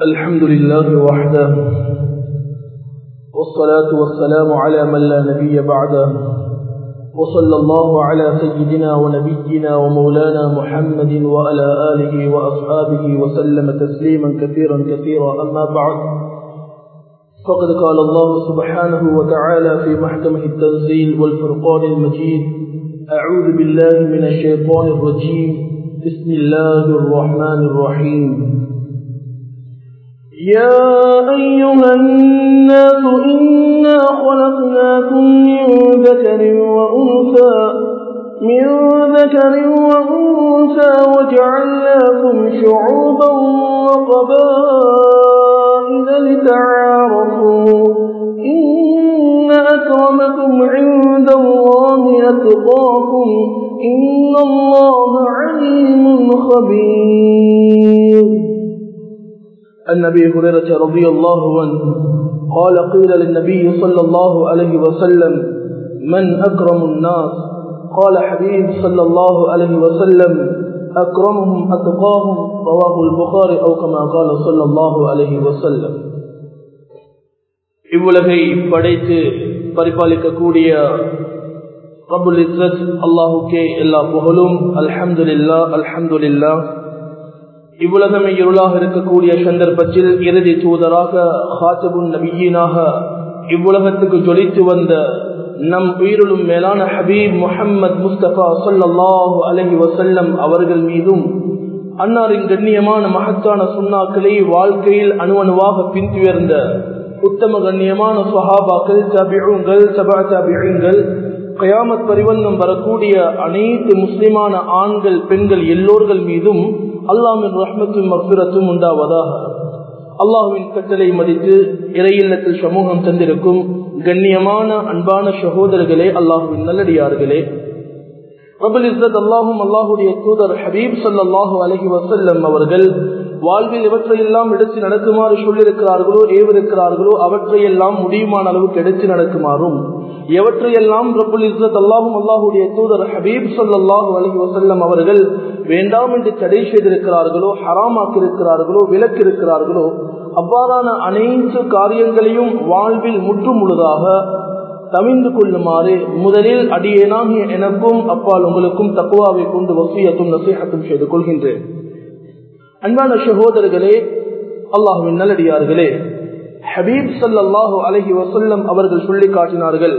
الحمد لله وحده والصلاة والسلام على من لا نبي بعده وصلى الله على سيدنا ونبينا ومولانا محمد وعلى آله وأصحابه وسلم تسليما كثيرا كثيرا أما بعد فقد قال الله سبحانه وتعالى في محكمه التنزيل والفرقان المجيد أعوذ بالله من الشيطان الرجيم بسم الله الرحمن الرحيم يا أيها الناس إنا خلقناكم من ذكر وأنثى من ذكر وأنثى وجعلناكم شعوبا وقبائل لتعارفوا إن أكرمكم عند الله أتقاكم إن الله عليم خبير النبي هريرة رضي الله عنه قال قيل للنبي صلى الله عليه وسلم من أكرم الناس قال حبيب صلى الله عليه وسلم أكرمهم أتقاهم رواه البخاري أو كما قال صلى الله عليه وسلم இவ்வுலகை படைத்து பரிபாலிக்கக்கூடிய ரபுல் இஸ்ரத் அல்லாஹுக்கே எல்லா புகழும் அல்ஹம்துலில்லா அல்ஹம்துலில்லா இவ்வுலகமே இருளாக இருக்கக்கூடிய சந்தர்ப்பத்தில் இறுதி தூதராக ஹாத்தபுன் நபியீனாக இவ்வுலகத்துக்கு ஜொலித்து வந்த நம் உயிரிலும் மேலான ஹபீப் முஹம்மது முஸ்தபா சொல்லாஹு அலஹி வசல்லம் அவர்கள் மீதும் அன்னாரின் கண்ணியமான மகத்தான சுண்ணாக்களை வாழ்க்கையில் அணுவணுவாக பின்துயர்ந்த உத்தம கண்ணியமான சுஹாபாக்கள் தபிழுங்கள் சபா தபிழுங்கள் கயாமத் பரிவந்தம் வரக்கூடிய அனைத்து முஸ்லிமான ஆண்கள் பெண்கள் எல்லோர்கள் மீதும் அல்லாமின் ரஹ்மத்தும் மக்பிரத்தும் உண்டாவதாக அல்லாஹுவின் கட்டளை மதித்து இறையில்லத்தில் சமூகம் தந்திருக்கும் கண்ணியமான அன்பான சகோதரர்களே அல்லாஹுவின் நல்லடியார்களே ரபுல் இஸ்ரத் அல்லாஹும் அல்லாஹுடைய தூதர் ஹபீப் சல்லாஹூ அலஹி வசல்லம் அவர்கள் வாழ்வில் எவற்றையெல்லாம் எடுத்து நடக்குமாறு சொல்லியிருக்கிறார்களோ ஏவிருக்கிறார்களோ அவற்றையெல்லாம் முடியுமான அளவுக்கு எடுத்து நடக்குமாறும் எவற்றையெல்லாம் ரபுல் இஸ்ரத் அல்லாஹும் அல்லாஹுடைய தூதர் ஹபீப் சல்லாஹூ அலஹி வசல்லம் அவர்கள் வேண்டாம் என்று தடை செய்திருக்கிறார்களோ ஹராமாக்கியிருக்கிறார்களோ விலக்கிருக்கிறார்களோ அவ்வாறான அனைத்து காரியங்களையும் வாழ்வில் முற்று முழுதாக தவிந்து கொள்ளுமாறு முதலில் அடியேனாகிய எனக்கும் அப்பால் உங்களுக்கும் தக்குவாவை கொண்டு வசியத்தும் நசீகத்தும் செய்து கொள்கின்றேன் அன்பான சகோதரர்களே அல்லாஹுவின் நல்லடியார்களே ஹபீப் சல்லாஹூ அலஹி வசல்லம் அவர்கள் சொல்லி காட்டினார்கள்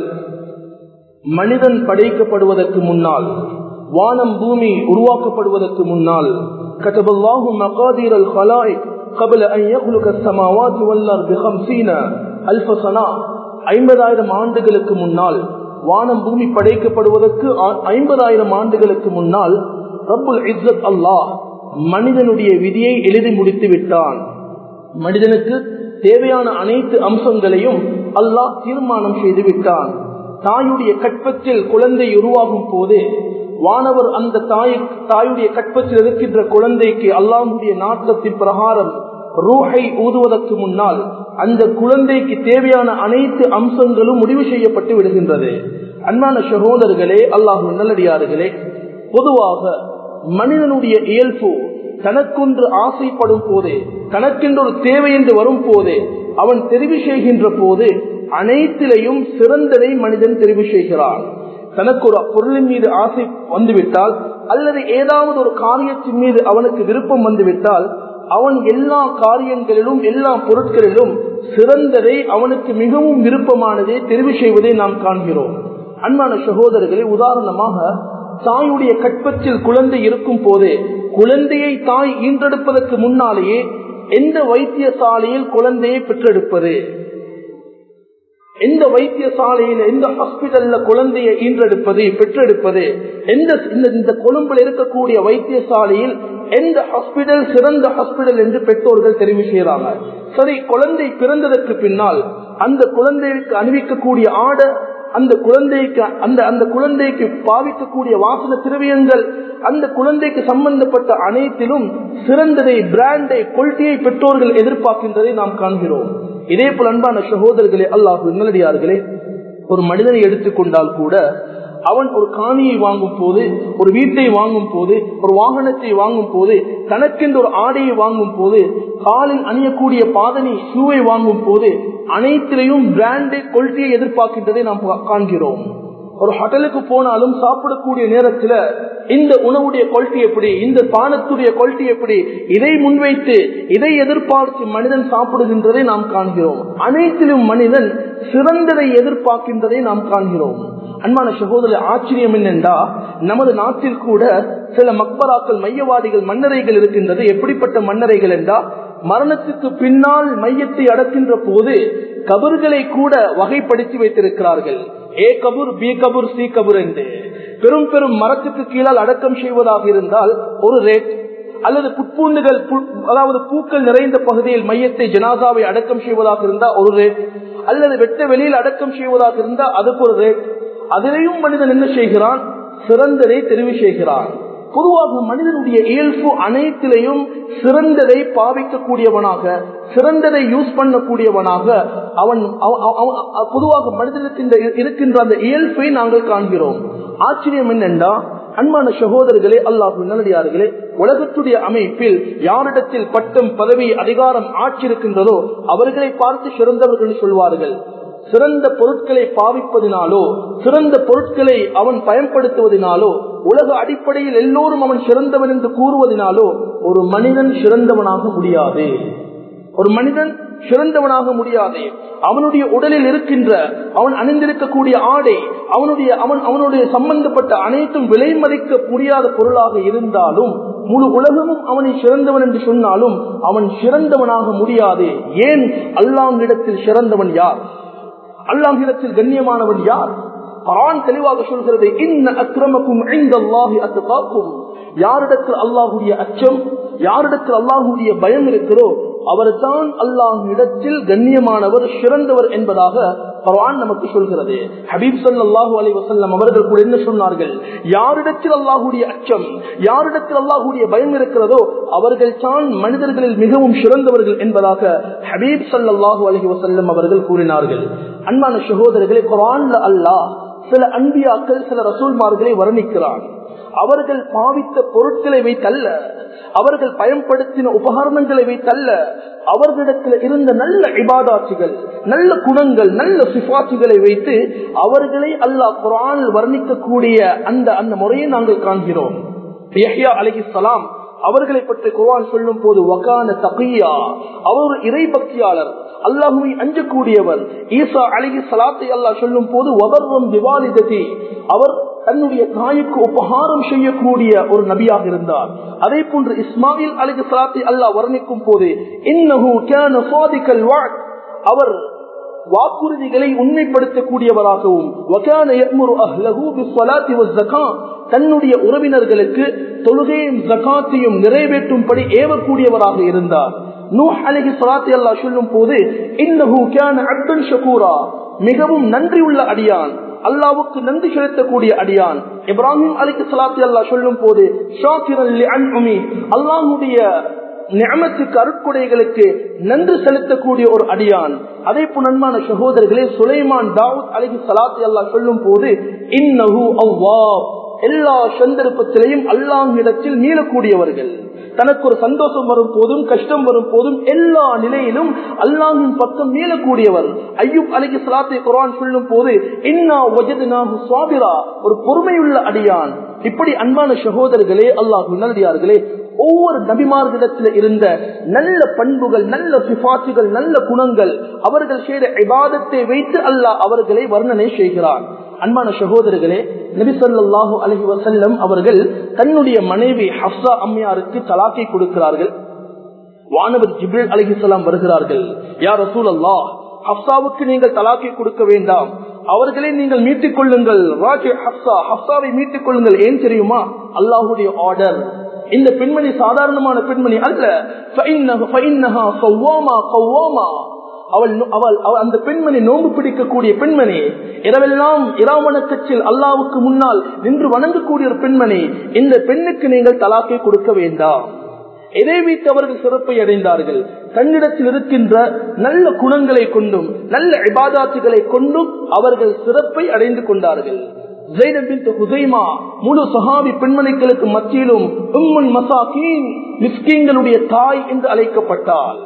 மனிதன் படைக்கப்படுவதற்கு முன்னால் வானம் பூமி உருவாக்கப்படுவதற்கு முன்னால் கதபல்லாஹு மகாதீர் அல் ஹலாய் قبل أن يخلق السماوات والأرض بخمسين ألف سنة ஐம்பதாயிரம் ஆண்டுகளுக்கு முன்னால் வானம் பூமி படைக்கப்படுவதற்கு ஐம்பதாயிரம் ஆண்டுகளுக்கு முன்னால் ரப்புல் இஸ்ஸத் அல்லாஹ் மனிதனுடைய விதியை எழுதி முடித்து விட்டான் மனிதனுக்கு தேவையான அனைத்து அம்சங்களையும் அல்லாஹ் தீர்மானம் செய்து விட்டான் தாயுடைய கற்பத்தில் குழந்தை உருவாகும் போது வானவர் அந்த தாய் தாயுடைய கற்பத்தில் இருக்கின்ற குழந்தைக்கு அல்லாஹுடைய நாட்டத்தின் பிரகாரம் ரூஹை ஊதுவதற்கு முன்னால் அந்த குழந்தைக்கு தேவையான அனைத்து அம்சங்களும் முடிவு செய்யப்பட்டு விடுகின்றது அன்பான சகோதரர்களே அல்லாஹு நல்லடியார்களே பொதுவாக மனிதனுடைய இயல்பு தனக்கொன்று ஆசைப்படும் போது தனக்கென்று ஒரு தேவை என்று வரும் போது அவன் தெரிவு செய்கின்ற போது அனைத்திலையும் சிறந்ததை மனிதன் தெரிவு செய்கிறான் தனக்கு ஒரு பொருளின் மீது ஆசை வந்துவிட்டால் அல்லது ஏதாவது ஒரு காரியத்தின் மீது அவனுக்கு விருப்பம் வந்துவிட்டால் அவன் எல்லா காரியங்களிலும் எல்லா பொருட்களிலும் சிறந்ததை அவனுக்கு மிகவும் விருப்பமானதை தெரிவு செய்வதை நாம் காண்கிறோம் அன்பான சகோதரர்களே உதாரணமாக தாயுடைய கற்பத்தில் குழந்தை இருக்கும் போது குழந்தையை தாய் ஈன்றெடுப்பதற்கு முன்னாலேயே எந்த வைத்தியசாலையில் குழந்தையை பெற்றெடுப்பது எந்த வைத்தியசாலையில எந்த ஹாஸ்பிட்டல்ல குழந்தையை ஈன்றெடுப்பது பெற்றெடுப்பது எந்த இந்த கொழும்புல இருக்கக்கூடிய வைத்தியசாலையில் எந்த ஹாஸ்பிட்டல் சிறந்த ஹாஸ்பிட்டல் என்று பெற்றோர்கள் தெரிவு செய்யறாங்க சரி குழந்தை பிறந்ததற்கு பின்னால் அந்த குழந்தைக்கு அணிவிக்கக்கூடிய ஆடை அந்த குழந்தைக்கு அந்த அந்த குழந்தைக்கு பாவிக்கக்கூடிய வாசன திரவியங்கள் அந்த குழந்தைக்கு சம்பந்தப்பட்ட அனைத்திலும் சிறந்ததை பிராண்டை குவாலிட்டியை பெற்றோர்கள் எதிர்பார்க்கின்றதை நாம் காண்கிறோம் இதே போல் அன்பான சகோதரர்களே அல்லாஹ் நல்லடியார்களே ஒரு மனிதனை எடுத்துக்கொண்டால் கூட அவன் ஒரு காணியை வாங்கும் போது ஒரு வீட்டை வாங்கும் போது ஒரு வாகனத்தை வாங்கும் போது தனக்கென்று ஒரு ஆடையை வாங்கும் போது காலில் அணியக்கூடிய பாதனை ஷூவை வாங்கும் போது அனைத்திலையும் பிராண்டை குவாலிட்டியை எதிர்பார்க்கின்றதை நாம் காண்கிறோம் ஒரு ஹோட்டலுக்கு போனாலும் சாப்பிடக்கூடிய நேரத்தில் இந்த உணவுடைய குவாலிட்டி எப்படி இந்த பானத்துடைய குவாலிட்டி எப்படி இதை முன்வைத்து இதை எதிர்பார்த்து மனிதன் சாப்பிடுகின்றதை நாம் காண்கிறோம் அனைத்திலும் மனிதன் சிறந்ததை எதிர்பார்க்கின்றதை நாம் காண்கிறோம் அன்பான சகோதர ஆச்சரியம் என்னென்றா நமது நாட்டில் கூட சில மக்பராக்கள் மையவாதிகள் மன்னரைகள் இருக்கின்றது எப்படிப்பட்ட மன்னரைகள் என்றா மரணத்துக்கு பின்னால் மையத்தை அடக்கின்ற போது கபர்களை கூட வகைப்படுத்தி வைத்திருக்கிறார்கள் ஏ கபூர் பி கபூர் சி கபூர் என்று பெரும் பெரும் மரத்துக்கு கீழால் அடக்கம் செய்வதாக இருந்தால் ஒரு ரேட் அல்லது புட்பூண்டுகள் அதாவது பூக்கள் நிறைந்த பகுதியில் மையத்தை ஜனாதாவை அடக்கம் செய்வதாக இருந்தால் ஒரு ரேட் அல்லது வெட்ட வெளியில் அடக்கம் செய்வதாக இருந்தால் அதுக்கு ஒரு ரேட் அதிலையும் மனிதன் என்ன செய்கிறான் சிறந்ததை தெரிவு செய்கிறான் பொதுவாக மனிதனுடைய இயல்பு அனைத்திலையும் சிறந்ததை பாவிக்கக்கூடியவனாக சிறந்ததை யூஸ் பண்ணக்கூடியவனாக அவன் பொதுவாக மனிதனுக்கு இருக்கின்ற அந்த இயல்பை நாங்கள் காண்கிறோம் ஆச்சரியம் என்னென்றா அன்பான சகோதரர்களே அல்லாஹு நல்லடியார்களே உலகத்துடைய அமைப்பில் யாரிடத்தில் பட்டம் பதவி அதிகாரம் ஆட்சி இருக்கின்றதோ அவர்களை பார்த்து சிறந்தவர்கள் சொல்வார்கள் சிறந்த பொருட்களை பாவிப்பதினாலோ சிறந்த பொருட்களை அவன் பயன்படுத்துவதனாலோ உலக அடிப்படையில் எல்லோரும் அவன் சிறந்தவன் என்று கூறுவதனாலோ ஒரு மனிதன் சிறந்தவனாக முடியாது ஒரு மனிதன் சிறந்தவனாக முடியாது அவனுடைய உடலில் இருக்கின்ற அவன் அணிந்திருக்கக்கூடிய ஆடை அவனுடைய அவன் அவனுடைய சம்பந்தப்பட்ட அனைத்தும் விலை மதிக்க முடியாத பொருளாக இருந்தாலும் முழு உலகமும் அவனை சிறந்தவன் என்று சொன்னாலும் அவன் சிறந்தவனாக முடியாது ஏன் அல்லாங்கிடத்தில் சிறந்தவன் யார் அல்லாஹிடத்தில் கண்ணியமானவன் யார் குரான் தெளிவாக சொல்கிறது இன்ன அக்கிரமக்கும் ஐந்தல்லாஹி அத்துகாக்கும் யாரிடத்தில் அல்லாஹுடைய அச்சம் யாரிடத்தில் அல்லாஹுடைய பயம் இருக்கிறோ அவர் தான் அல்லாஹிடத்தில் கண்ணியமானவர் சிறந்தவர் என்பதாக குரான் நமக்கு சொல்கிறது ஹபீப் சல்லாஹூ அலி வசல்லம் அவர்கள் கூட என்ன சொன்னார்கள் யாரிடத்தில் அல்லாஹுடைய அச்சம் யாரிடத்தில் அல்லாஹுடைய பயம் இருக்கிறதோ அவர்கள் தான் மனிதர்களில் மிகவும் சிறந்தவர்கள் என்பதாக ஹபீப் சல்லாஹூ அலி வசல்லம் அவர்கள் கூறினார்கள் அன்பான சகோதரர்களை குரான்ல அல்லாஹ் சில அன்பியாக்கள் சில ரசூல்மார்களை வர்ணிக்கிறான் அவர்கள் பாவித்த பொருட்களை வைத்தல்ல அவர்கள் பயன்படுத்தின உபகரணங்களை வைத்தல்ல அவர்களிடத்தில் இருந்த நல்ல இபாதாட்சிகள் நல்ல குணங்கள் நல்ல சிபாட்சிகளை வைத்து அவர்களை அல்லாஹ் குரான் வர்ணிக்கக்கூடிய அந்த அந்த முறையை நாங்கள் காண்கிறோம் அலஹி சலாம் அவர்களை பற்றி குரான் சொல்லும் போது வகான தகையா அவர் ஒரு இறை பக்தியாளர் அல்லாஹுவை அஞ்சக்கூடியவர் ஈசா அழகி சலாத்தை அல்லாஹ் சொல்லும் போது வபர்வம் திவாலிததி அவர் தன்னுடைய தாய்க்கு உபகாரம் செய்யக்கூடிய ஒரு நபியாக இருந்தார் அதே போன்று இஸ்மாயில் அலகி சலாத்தை அல்லாஹ் வர்ணிக்கும் போது இன்னஹு அவர் வாக்குறுதிகளை உண்மைப்படுத்தக்கூடியவராகவும் தன்னுடைய உறவினர்களுக்கு தொழுகையும் ஜகாத்தையும் நிறைவேற்றும்படி ஏவக்கூடியவராக இருந்தார் நூஹ் அலகி சலாத்தி அல்லா சொல்லும் போது இன்னஹு கேன அப்துல் ஷகூரா மிகவும் நன்றி உள்ள அடியான் அல்லாவுக்கு நன்றி செலுத்தக்கூடிய அடியான் இப்ராஹிம் அலிக்கு சலாத்தி அல்லா சொல்லும் போது அல்லாஹுடைய நியமத்துக்கு அருட்கொடைகளுக்கு நன்றி செலுத்தக்கூடிய ஒரு அடியான் அதே புனன்மான சகோதரர்களே சுலைமான் தாவூத் அலிஹி சலாத்தி அல்லா சொல்லும் போது இன்னஹு அவ்வா எல்லா சந்தர்ப்பத்திலையும் அல்லாஹிடத்தில் மீளக்கூடியவர்கள் தனக்கு ஒரு சந்தோஷம் வரும் போதும் கஷ்டம் வரும் போதும் எல்லா நிலையிலும் அல்லாஹின் பக்கம் மீளக்கூடியவர் ஐயூப் அலிகி சலாத்தை குரான் சொல்லும் போது இன்னா வஜதுனாஹு சுவாபிரா ஒரு பொறுமையுள்ள அடியான் இப்படி அன்பான சகோதரர்களே அல்லாஹு நல்லடியார்களே ஒவ்வொரு நபிமார்களிடத்தில் இருந்த நல்ல பண்புகள் நல்ல சிபாசுகள் நல்ல குணங்கள் அவர்கள் செய்த இபாதத்தை வைத்து அல்லாஹ் அவர்களை வர்ணனை செய்கிறான் அன்பான சகோதரர்களே நபிசல்லாஹூ அலஹி வசல்லம் அவர்கள் தன்னுடைய மனைவி ஹப்சா அம்மையாருக்கு தலாக்கை கொடுக்கிறார்கள் வானவர் ஜிப்ரில் அலிஹிசலாம் வருகிறார்கள் யார் ரசூல் அல்லா ஹப்சாவுக்கு நீங்கள் தலாக்கை கொடுக்க வேண்டாம் அவர்களை நீங்கள் மீட்டுக் கொள்ளுங்கள் ராஜி ஹப்சா ஹப்சாவை மீட்டுக் கொள்ளுங்கள் ஏன் தெரியுமா அல்லாஹுடைய ஆர்டர் இந்த பெண்மணி சாதாரணமான பெண்மணி அல்ல அவள் அவள் அந்த பெண்மணி நோன்பு பிடிக்கக்கூடிய பெண்மணி இரவெல்லாம் இராவணக்கச்சில் அல்லாவுக்கு முன்னால் நின்று வணங்கக்கூடிய ஒரு பெண்மணி இந்த பெண்ணுக்கு நீங்கள் தலாக்கை கொடுக்க வேண்டாம் எதை வைத்து அவர்கள் சிறப்பை அடைந்தார்கள் தன்னிடத்தில் இருக்கின்ற நல்ல குணங்களை கொண்டும் நல்ல இபாதாத்துகளை கொண்டும் அவர்கள் சிறப்பை அடைந்து கொண்டார்கள் முழு சஹாபி பெண்மணிகளுக்கு மத்தியிலும் உம்முன் மசாக்கீன் மிஸ்கீன்களுடைய தாய் என்று அழைக்கப்பட்டாள்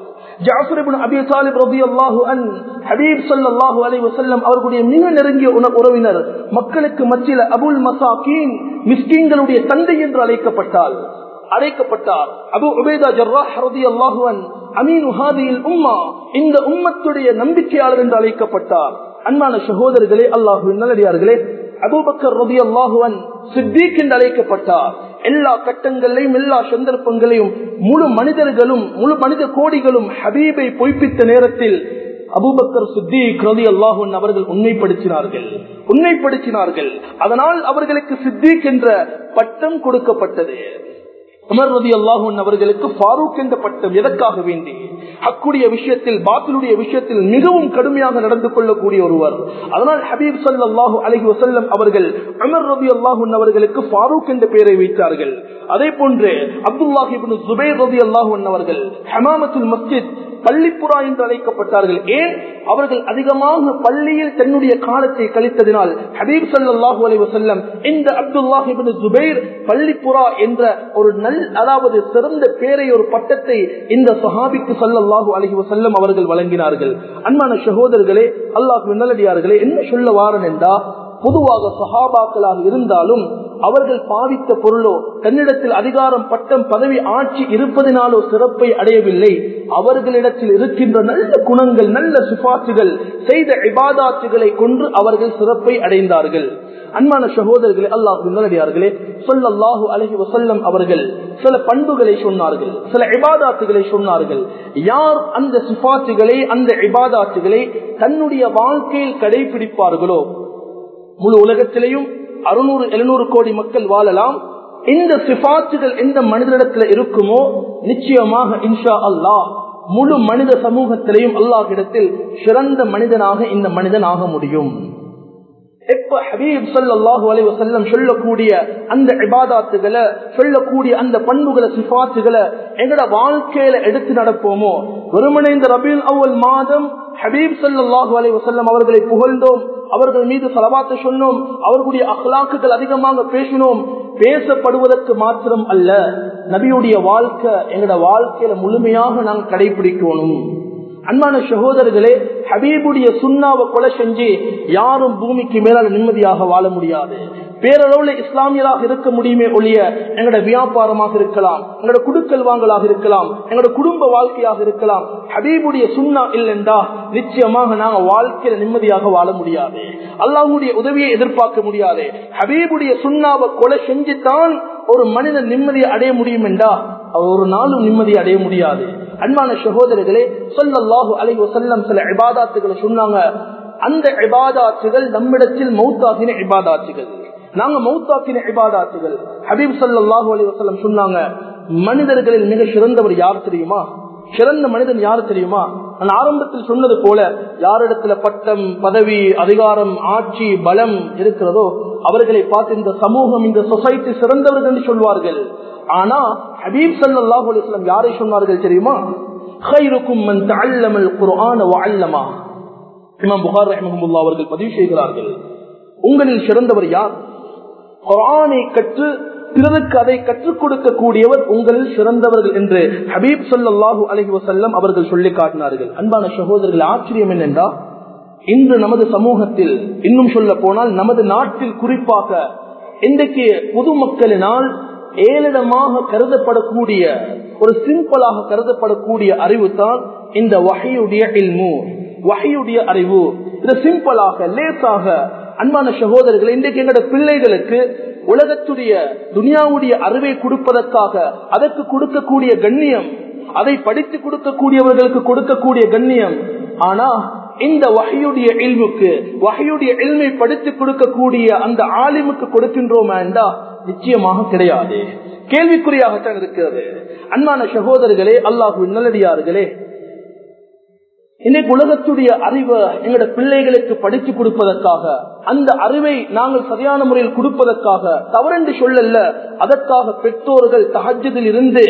அவர்களுடைய மிக நெருங்கிய உறவினர் மக்களுக்கு மத்தியில் அபுல் மசாக்கீன் மிஸ்கீன்களுடைய தந்தை என்று அழைக்கப்பட்டாள் அழைக்கப்பட்டார் அபு உபேதா ஜர்ராஹ் ரதி அல்லாஹுவன் அமீனு ஹாதியில் உம்மா இந்த உம்மத்துடைய நம்பிக்கையாளர் என்று அழைக்கப்பட்டார் அன்பான சகோதரர்களே அல்லாஹு நல்லடியார்களே அபூபக்கர் ரதி அல்லாஹுவன் சித்திக் என்று அழைக்கப்பட்டார் எல்லா கட்டங்களையும் எல்லா சந்தர்ப்பங்களையும் முழு மனிதர்களும் முழு மனித கோடிகளும் ஹபீபை பொய்ப்பித்த நேரத்தில் அபூபக்கர் சித்திக் ரதி அல்லாஹுவன் அவர்கள் உண்மைப்படுத்தினார்கள் உண்மைப்படுத்தினார்கள் அதனால் அவர்களுக்கு சித்திக் என்ற பட்டம் கொடுக்கப்பட்டது உமர் ரதி அல்லாஹூன் அவர்களுக்கு ஃபாரூக் என்ற பட்டம் எதற்காக வேண்டி ஹக்குடைய விஷயத்தில் பாத்திலுடைய விஷயத்தில் மிகவும் கடுமையாக நடந்து கொள்ளக்கூடிய ஒருவர் அதனால் ஹபீப் சல்லாஹூ அலஹி வசல்லம் அவர்கள் அமர் ரதி அல்லாஹூன் அவர்களுக்கு ஃபாரூக் என்ற பெயரை வைத்தார்கள் அதே போன்று அப்துல்லாஹிபின் ஜுபேர் ரதி அல்லாஹூன் அவர்கள் ஹமாமத்துல் மஸ்ஜித் பள்ளிப்புறா என்று அழைக்கப்பட்டார்கள் ஏன் அவர்கள் அதிகமாக பள்ளியில் தன்னுடைய காலத்தை கழித்ததினால் ஹபீப் சல்லாஹூ அலி வசல்லம் இந்த அப்துல்லாஹிபின் ஜுபைர் பள்ளிப்புறா என்ற ஒரு நல் அதாவது சிறந்த பேரை ஒரு பட்டத்தை இந்த சஹாபிக்கு சல்லாஹூ அலஹி வசல்லம் அவர்கள் வழங்கினார்கள் அன்பான சகோதரர்களே அல்லாஹ் நல்லடியார்களே என்ன சொல்ல வாரன் என்றா பொதுவாக சஹாபாக்களாக இருந்தாலும் அவர்கள் பாவித்த பொருளோ தன்னிடத்தில் அதிகாரம் பட்டம் பதவி ஆட்சி இருப்பதினாலோ சிறப்பை அடையவில்லை அவர்களிடத்தில் இருக்கின்ற நல்ல குணங்கள் நல்ல சிபாசுகள் செய்த இபாதாத்துகளை கொன்று அவர்கள் சிறப்பை அடைந்தார்கள் அன்பான சகோதரர்களே அல்லாஹ் நல்லடியார்களே சொல்லல்லாஹு அலஹி வசல்லம் அவர்கள் சில பண்புகளை சொன்னார்கள் சில இபாதாத்துகளை சொன்னார்கள் யார் அந்த சிபாத்துகளை அந்த இபாதாத்துகளை தன்னுடைய வாழ்க்கையில் கடைபிடிப்பார்களோ முழு உலகத்திலேயும் அறுநூறு எழுநூறு கோடி மக்கள் வாழலாம் இந்த சிபாத்துகள் எந்த மனிதனிடத்தில் இருக்குமோ நிச்சயமாக இன்ஷா அல்லாஹ் முழு மனித சமூகத்திலையும் அல்லாஹிடத்தில் சிறந்த மனிதனாக இந்த மனிதன் ஆக முடியும் எப்ப ஹபீப் சல்லாஹூ அலைவசல்லம் சொல்லக்கூடிய அந்த இபாதாத்துகளை சொல்லக்கூடிய அந்த பண்புகளை சிபாத்துகளை எங்கட வாழ்க்கையில எடுத்து நடப்போமோ வெறுமனை இந்த ரபீல் அவ்வல் மாதம் ஹபீப் சல்லாஹூ அலைவசல்லம் அவர்களை புகழ்ந்தோம் அவர்கள் மீது சலவாத்து சொன்னோம் அவர்களுடைய அஹ்லாக்குகள் அதிகமாக பேசினோம் பேசப்படுவதற்கு மாத்திரம் அல்ல நபியுடைய வாழ்க்கை எங்களோட வாழ்க்கையில முழுமையாக நாங்கள் கடைபிடிக்கணும் அன்பான சகோதரர்களே ஹபீபுடைய சுண்ணாவை கொலை செஞ்சு யாரும் பூமிக்கு மேலால நிம்மதியாக வாழ முடியாது பேரளவுல இஸ்லாமியராக இருக்க முடியுமே ஒழிய எங்களோட வியாபாரமாக இருக்கலாம் எங்களோட குடுக்கல் வாங்கலாக இருக்கலாம் எங்களோட குடும்ப வாழ்க்கையாக இருக்கலாம் ஹபீபுடைய சுண்ணா இல்லைண்டா நிச்சயமாக நாங்க வாழ்க்கையில நிம்மதியாக வாழ முடியாது அல்லாஹுடைய உதவியை எதிர்பார்க்க முடியாது ஹபீபுடைய சுண்ணாவை கொலை செஞ்சுதான் ஒரு மனிதன் நிம்மதியை அடைய முடியும் என்றா அவர் ஒரு நாளும் நிம்மதியை அடைய முடியாது அன்பான சகோதரர்களே சொல்லல்லாஹு அலைஹி வஸல்லம் சில இபாதாத்துகளை சொன்னாங்க அந்த இபாதாத்துகள் நம்மிடத்தில் மௌத்தாகின இபாதாத்துகள் நாங்க மௌத்தாக்கின இபாதாத்துகள் ஹபீப் சல்லாஹூ அலி வசல்லம் சொன்னாங்க மனிதர்களில் மிக சிறந்தவர் யார் தெரியுமா சிறந்த மனிதன் யார் தெரியுமா நான் ஆரம்பத்தில் சொன்னது போல யாரிடத்துல பட்டம் பதவி அதிகாரம் ஆட்சி பலம் இருக்கிறதோ அவர்களை பார்த்து இந்த சமூகம் இந்த சொசைட்டி சிறந்தவர்கள் என்று சொல்வார்கள் ஆனா ஹபீப் சல்லாஹூ அலிஸ்லாம் யாரை சொன்னார்கள் தெரியுமா خيركم من تعلم القرآن وعلمه இமாம் புகார் ரஹ்மஹமுல்லா அவர்கள் பதிவு செய்கிறார்கள் உங்களில் சிறந்தவர் யார் குரானை கற்று பிறருக்கு அதை கற்றுக் கொடுக்கக்கூடியவர் உங்களில் சிறந்தவர்கள் என்று ஹபீப் சல்லாஹூ அலஹி வசல்லம் அவர்கள் சொல்லி காட்டினார்கள் அன்பான சகோதரர்கள் ஆச்சரியம் என்னென்றா இன்று நமது சமூகத்தில் இன்னும் சொல்ல போனால் நமது நாட்டில் குறிப்பாக இன்றைக்கு பொதுமக்களினால் ஏளிடமாக கருதப்படக்கூடிய ஒரு சிம்பிளாக கருதப்படக்கூடிய அறிவு தான் இந்த வகையுடைய இல்மு வகையுடைய அறிவு இது சிம்பிளாக லேசாக அன்பான சகோதரர்கள் இன்றைக்கு எங்களோட பிள்ளைகளுக்கு உலகத்துடைய துனியாவுடைய அறிவை கொடுப்பதற்காக அதற்கு கொடுக்கக்கூடிய கண்ணியம் அதை படித்து கொடுக்கக்கூடியவர்களுக்கு கொடுக்கக்கூடிய கண்ணியம் ஆனா இந்த வகையுடைய இல்முக்கு வகையுடைய இல்மை படித்து கொடுக்கக்கூடிய அந்த ஆலிமுக்கு கொடுக்கின்றோமா என்றா நிச்சயமாக கிடையாது கேள்விக்குறியாகத்தான் இருக்கிறது அன்பான சகோதரர்களே அல்லாஹு நல்லடியார்களே இன்னைக்கு உலகத்துடைய அறிவை எங்களோட பிள்ளைகளுக்கு படித்து கொடுப்பதற்காக அந்த அறிவை நாங்கள் சரியான முறையில் கொடுப்பதற்காக தவறென்று சொல்லல அதற்காக பெற்றோர்கள் தகஜதில் இருந்து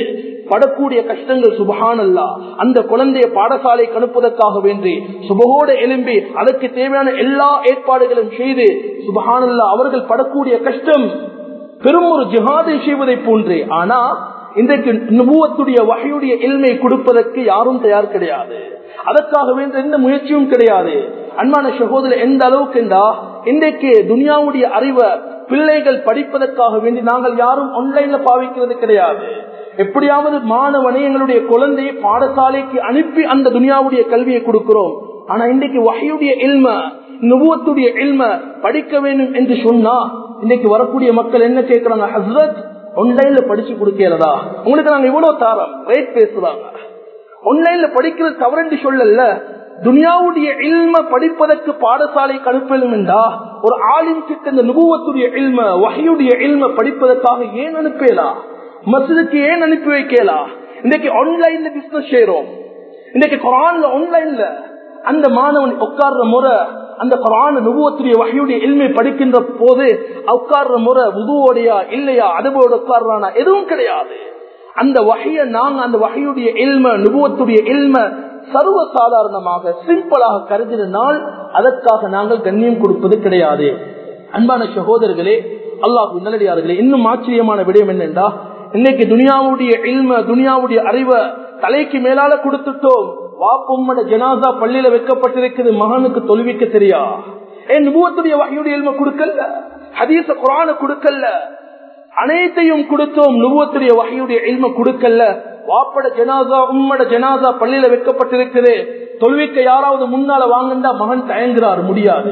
படக்கூடிய கஷ்டங்கள் சுபஹானல்லா அந்த குழந்தைய பாடசாலைக்கு அனுப்புவதற்காக வேண்டி சுபகோட எலும்பி அதற்கு தேவையான எல்லா ஏற்பாடுகளும் செய்து சுபஹானல்லா அவர்கள் படக்கூடிய கஷ்டம் பெரும் ஒரு ஜிஹாதை செய்வதை போன்றே ஆனா இன்றைக்கு நுபுவத்துடைய வகையுடைய இல்மை கொடுப்பதற்கு யாரும் தயார் கிடையாது அதற்காக வேண்ட எந்த முயற்சியும் கிடையாது அன்பான சகோதரர் எந்த அளவுக்கு என்றா இன்றைக்கு துனியாவுடைய அறிவை பிள்ளைகள் படிப்பதற்காக வேண்டி நாங்கள் யாரும் ஆன்லைன்ல பாவிக்கிறது கிடையாது எப்படியாவது மாணவனை எங்களுடைய குழந்தையை பாடசாலைக்கு அனுப்பி அந்த துனியாவுடைய கல்வியை கொடுக்கிறோம் ஆனா இன்றைக்கு வகையுடைய இல்ம நுபுவத்துடைய இல்ம படிக்க வேண்டும் என்று சொன்னா இன்னைக்கு வரக்கூடிய மக்கள் என்ன கேட்கிறாங்க ஹசரத் ஆன்லைன்ல படிச்சு கொடுக்கிறதா உங்களுக்கு நாங்க இவ்வளவு தாரம் ரேட் பேசுறாங்க ஆன்லைன்ல படிக்கிறது தவறென்று சொல்லல துனியாவுடைய இல்ம படிப்பதற்கு பாடசாலைக்கு அனுப்பலும் என்றா ஒரு ஆளின் கிட்ட இந்த நுபுவத்துடைய இல்ம வகையுடைய இல்ம படிப்பதற்காக ஏன் அனுப்பலாம் மசிதுக்கு ஏன் அனுப்பி வைக்கலாம் இன்னைக்கு ஆன்லைன்ல பிசினஸ் செய்யறோம் இன்னைக்கு குரான்ல ஆன்லைன்ல அந்த மாணவன் உட்கார்ற முறை அந்த குரான நுபுவத்துடைய வகையுடைய இல்மை படிக்கின்ற போது உட்கார்ற முறை உதுவோடையா இல்லையா அதுபோட உட்கார்றானா எதுவும் கிடையாது அந்த வகைய நாங்க அந்த வகையுடைய இல்ம நுபுவத்துடைய இல்ம சர்வ சாதாரணமாக சிம்பிளாக கருதினால் அதற்காக நாங்கள் கண்ணியம் கொடுப்பது கிடையாது அன்பான சகோதரர்களே அல்லாஹ் நல்லடியார்களே இன்னும் ஆச்சரியமான விடயம் என்னென்றா இன்னைக்கு துனியாவுடைய இல்ம துனியாவுடைய அறிவை தலைக்கு மேலால கொடுத்துட்டோம் வாப்பும்மட ஜனாசா பள்ளியில வைக்கப்பட்டிருக்குது மகனுக்கு தொழுவிக்க தெரியா என் நுபுவத்துடைய வகையுடைய இல்ம கொடுக்கல ஹதீச குரான கொடுக்கல அனைத்தையும் கொடுத்தோம் நுபுவத்துடைய வகையுடைய இல்ம கொடுக்கல வாப்பட ஜனாசா உம்மட ஜனாசா பள்ளியில வைக்கப்பட்டிருக்குது தொழுவிக்க யாராவது முன்னால வாங்கண்டா மகன் தயங்குறார் முடியாது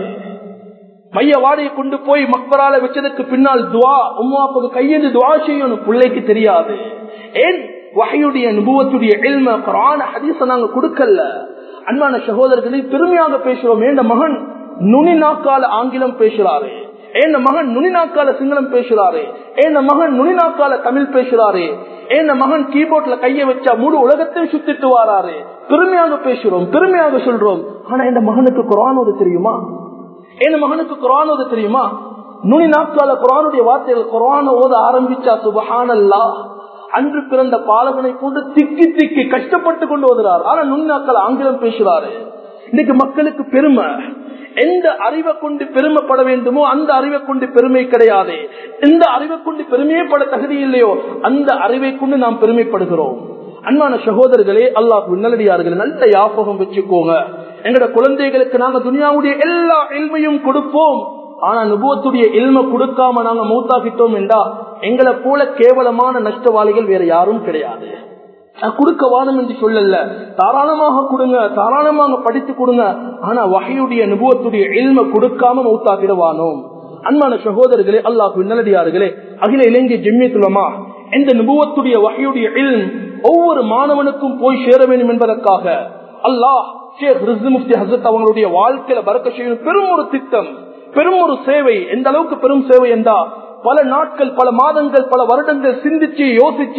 மைய வாடையை கொண்டு போய் மக்களால வச்சதுக்கு பின்னால் துவா உம்மாப்புக்கு கையெழுந்து துவா செய்யணும் பிள்ளைக்கு தெரியாது ஏன் வகையுடைய நுபுவத்துடைய எல்ம குரான ஹதீச நாங்க கொடுக்கல அன்பான சகோதரர்களை பெருமையாக பேசுறோம் ஏண்ட மகன் நுனி நாக்கால ஆங்கிலம் பேசுறாரு ஏன் மகன் நுனி நாக்கால சிங்களம் பேசுறாரு ஏன் மகன் நுனி நாக்கால தமிழ் பேசுறாரு ஏன் மகன் கீபோர்ட்ல கைய வச்சா முழு உலகத்தையும் சுத்திட்டு வாராரு பெருமையாக பேசுறோம் பெருமையாக சொல்றோம் ஆனா இந்த மகனுக்கு குரான் ஓத தெரியுமா என் மகனுக்கு குரான் ஓத தெரியுமா நுனி நாட்கால குரானுடைய வார்த்தைகள் குரான ஓத ஆரம்பிச்சா சுபஹானல்லா அன்று பிறந்த பாலகனை கொண்டு திக்கி திக்கி கஷ்டப்பட்டு கொண்டு வருகிறார் ஆனா நுனி நாட்கள் ஆங்கிலம் பேசுறாரு இன்னைக்கு மக்களுக்கு பெருமை எந்த அறிவை கொண்டு பெருமைப்பட வேண்டுமோ அந்த அறிவை கொண்டு பெருமை கிடையாது எந்த அறிவை கொண்டு பெருமையப்பட தகுதி இல்லையோ அந்த அறிவை கொண்டு நாம் பெருமைப்படுகிறோம் அன்பான சகோதரர்களே அல்லாஹ் நல்லடியார்கள் நல்ல யாபகம் வச்சுக்கோங்க எங்கட குழந்தைகளுக்கு நாங்க துனியாவுடைய எல்லா எல்மையும் கொடுப்போம் ஆனா நுபுவத்துடைய எல்மை கொடுக்காம நாங்க மூத்தாக்கிட்டோம் என்றா எங்களை போல கேவலமான நஷ்டவாளிகள் வேற யாரும் கிடையாது கொடுக்க வானம் என்று சொல்லல தாராளமாக கொடுங்க தாராளமாக படித்து கொடுங்க ஆனா வகையுடைய நுபுவத்துடைய எல்மை கொடுக்காம மௌத்தாக்கிடவானோம் அன்பான சகோதரர்களே அல்லாஹ் நல்லடியார்களே அகில இலங்கை ஜெம்மியத்துலமா எந்த நுபுவத்துடைய வகையுடைய எல் ஒவ்வொரு மாணவனுக்கும் போய் சேர வேண்டும் என்பதற்காக அல்லாஹ் ஷேக் ரிசு முஃப்தி ஹசரத் அவங்களுடைய வாழ்க்கையில பறக்க செய்யும் பெரும் ஒரு திட்டம் பெரும் ஒரு சேவை எந்த அளவுக்கு பெரும் சேவை என்றா பல நாட்கள் பல மாதங்கள் பல வருடங்கள் சிந்திச்சு யோசிச்சு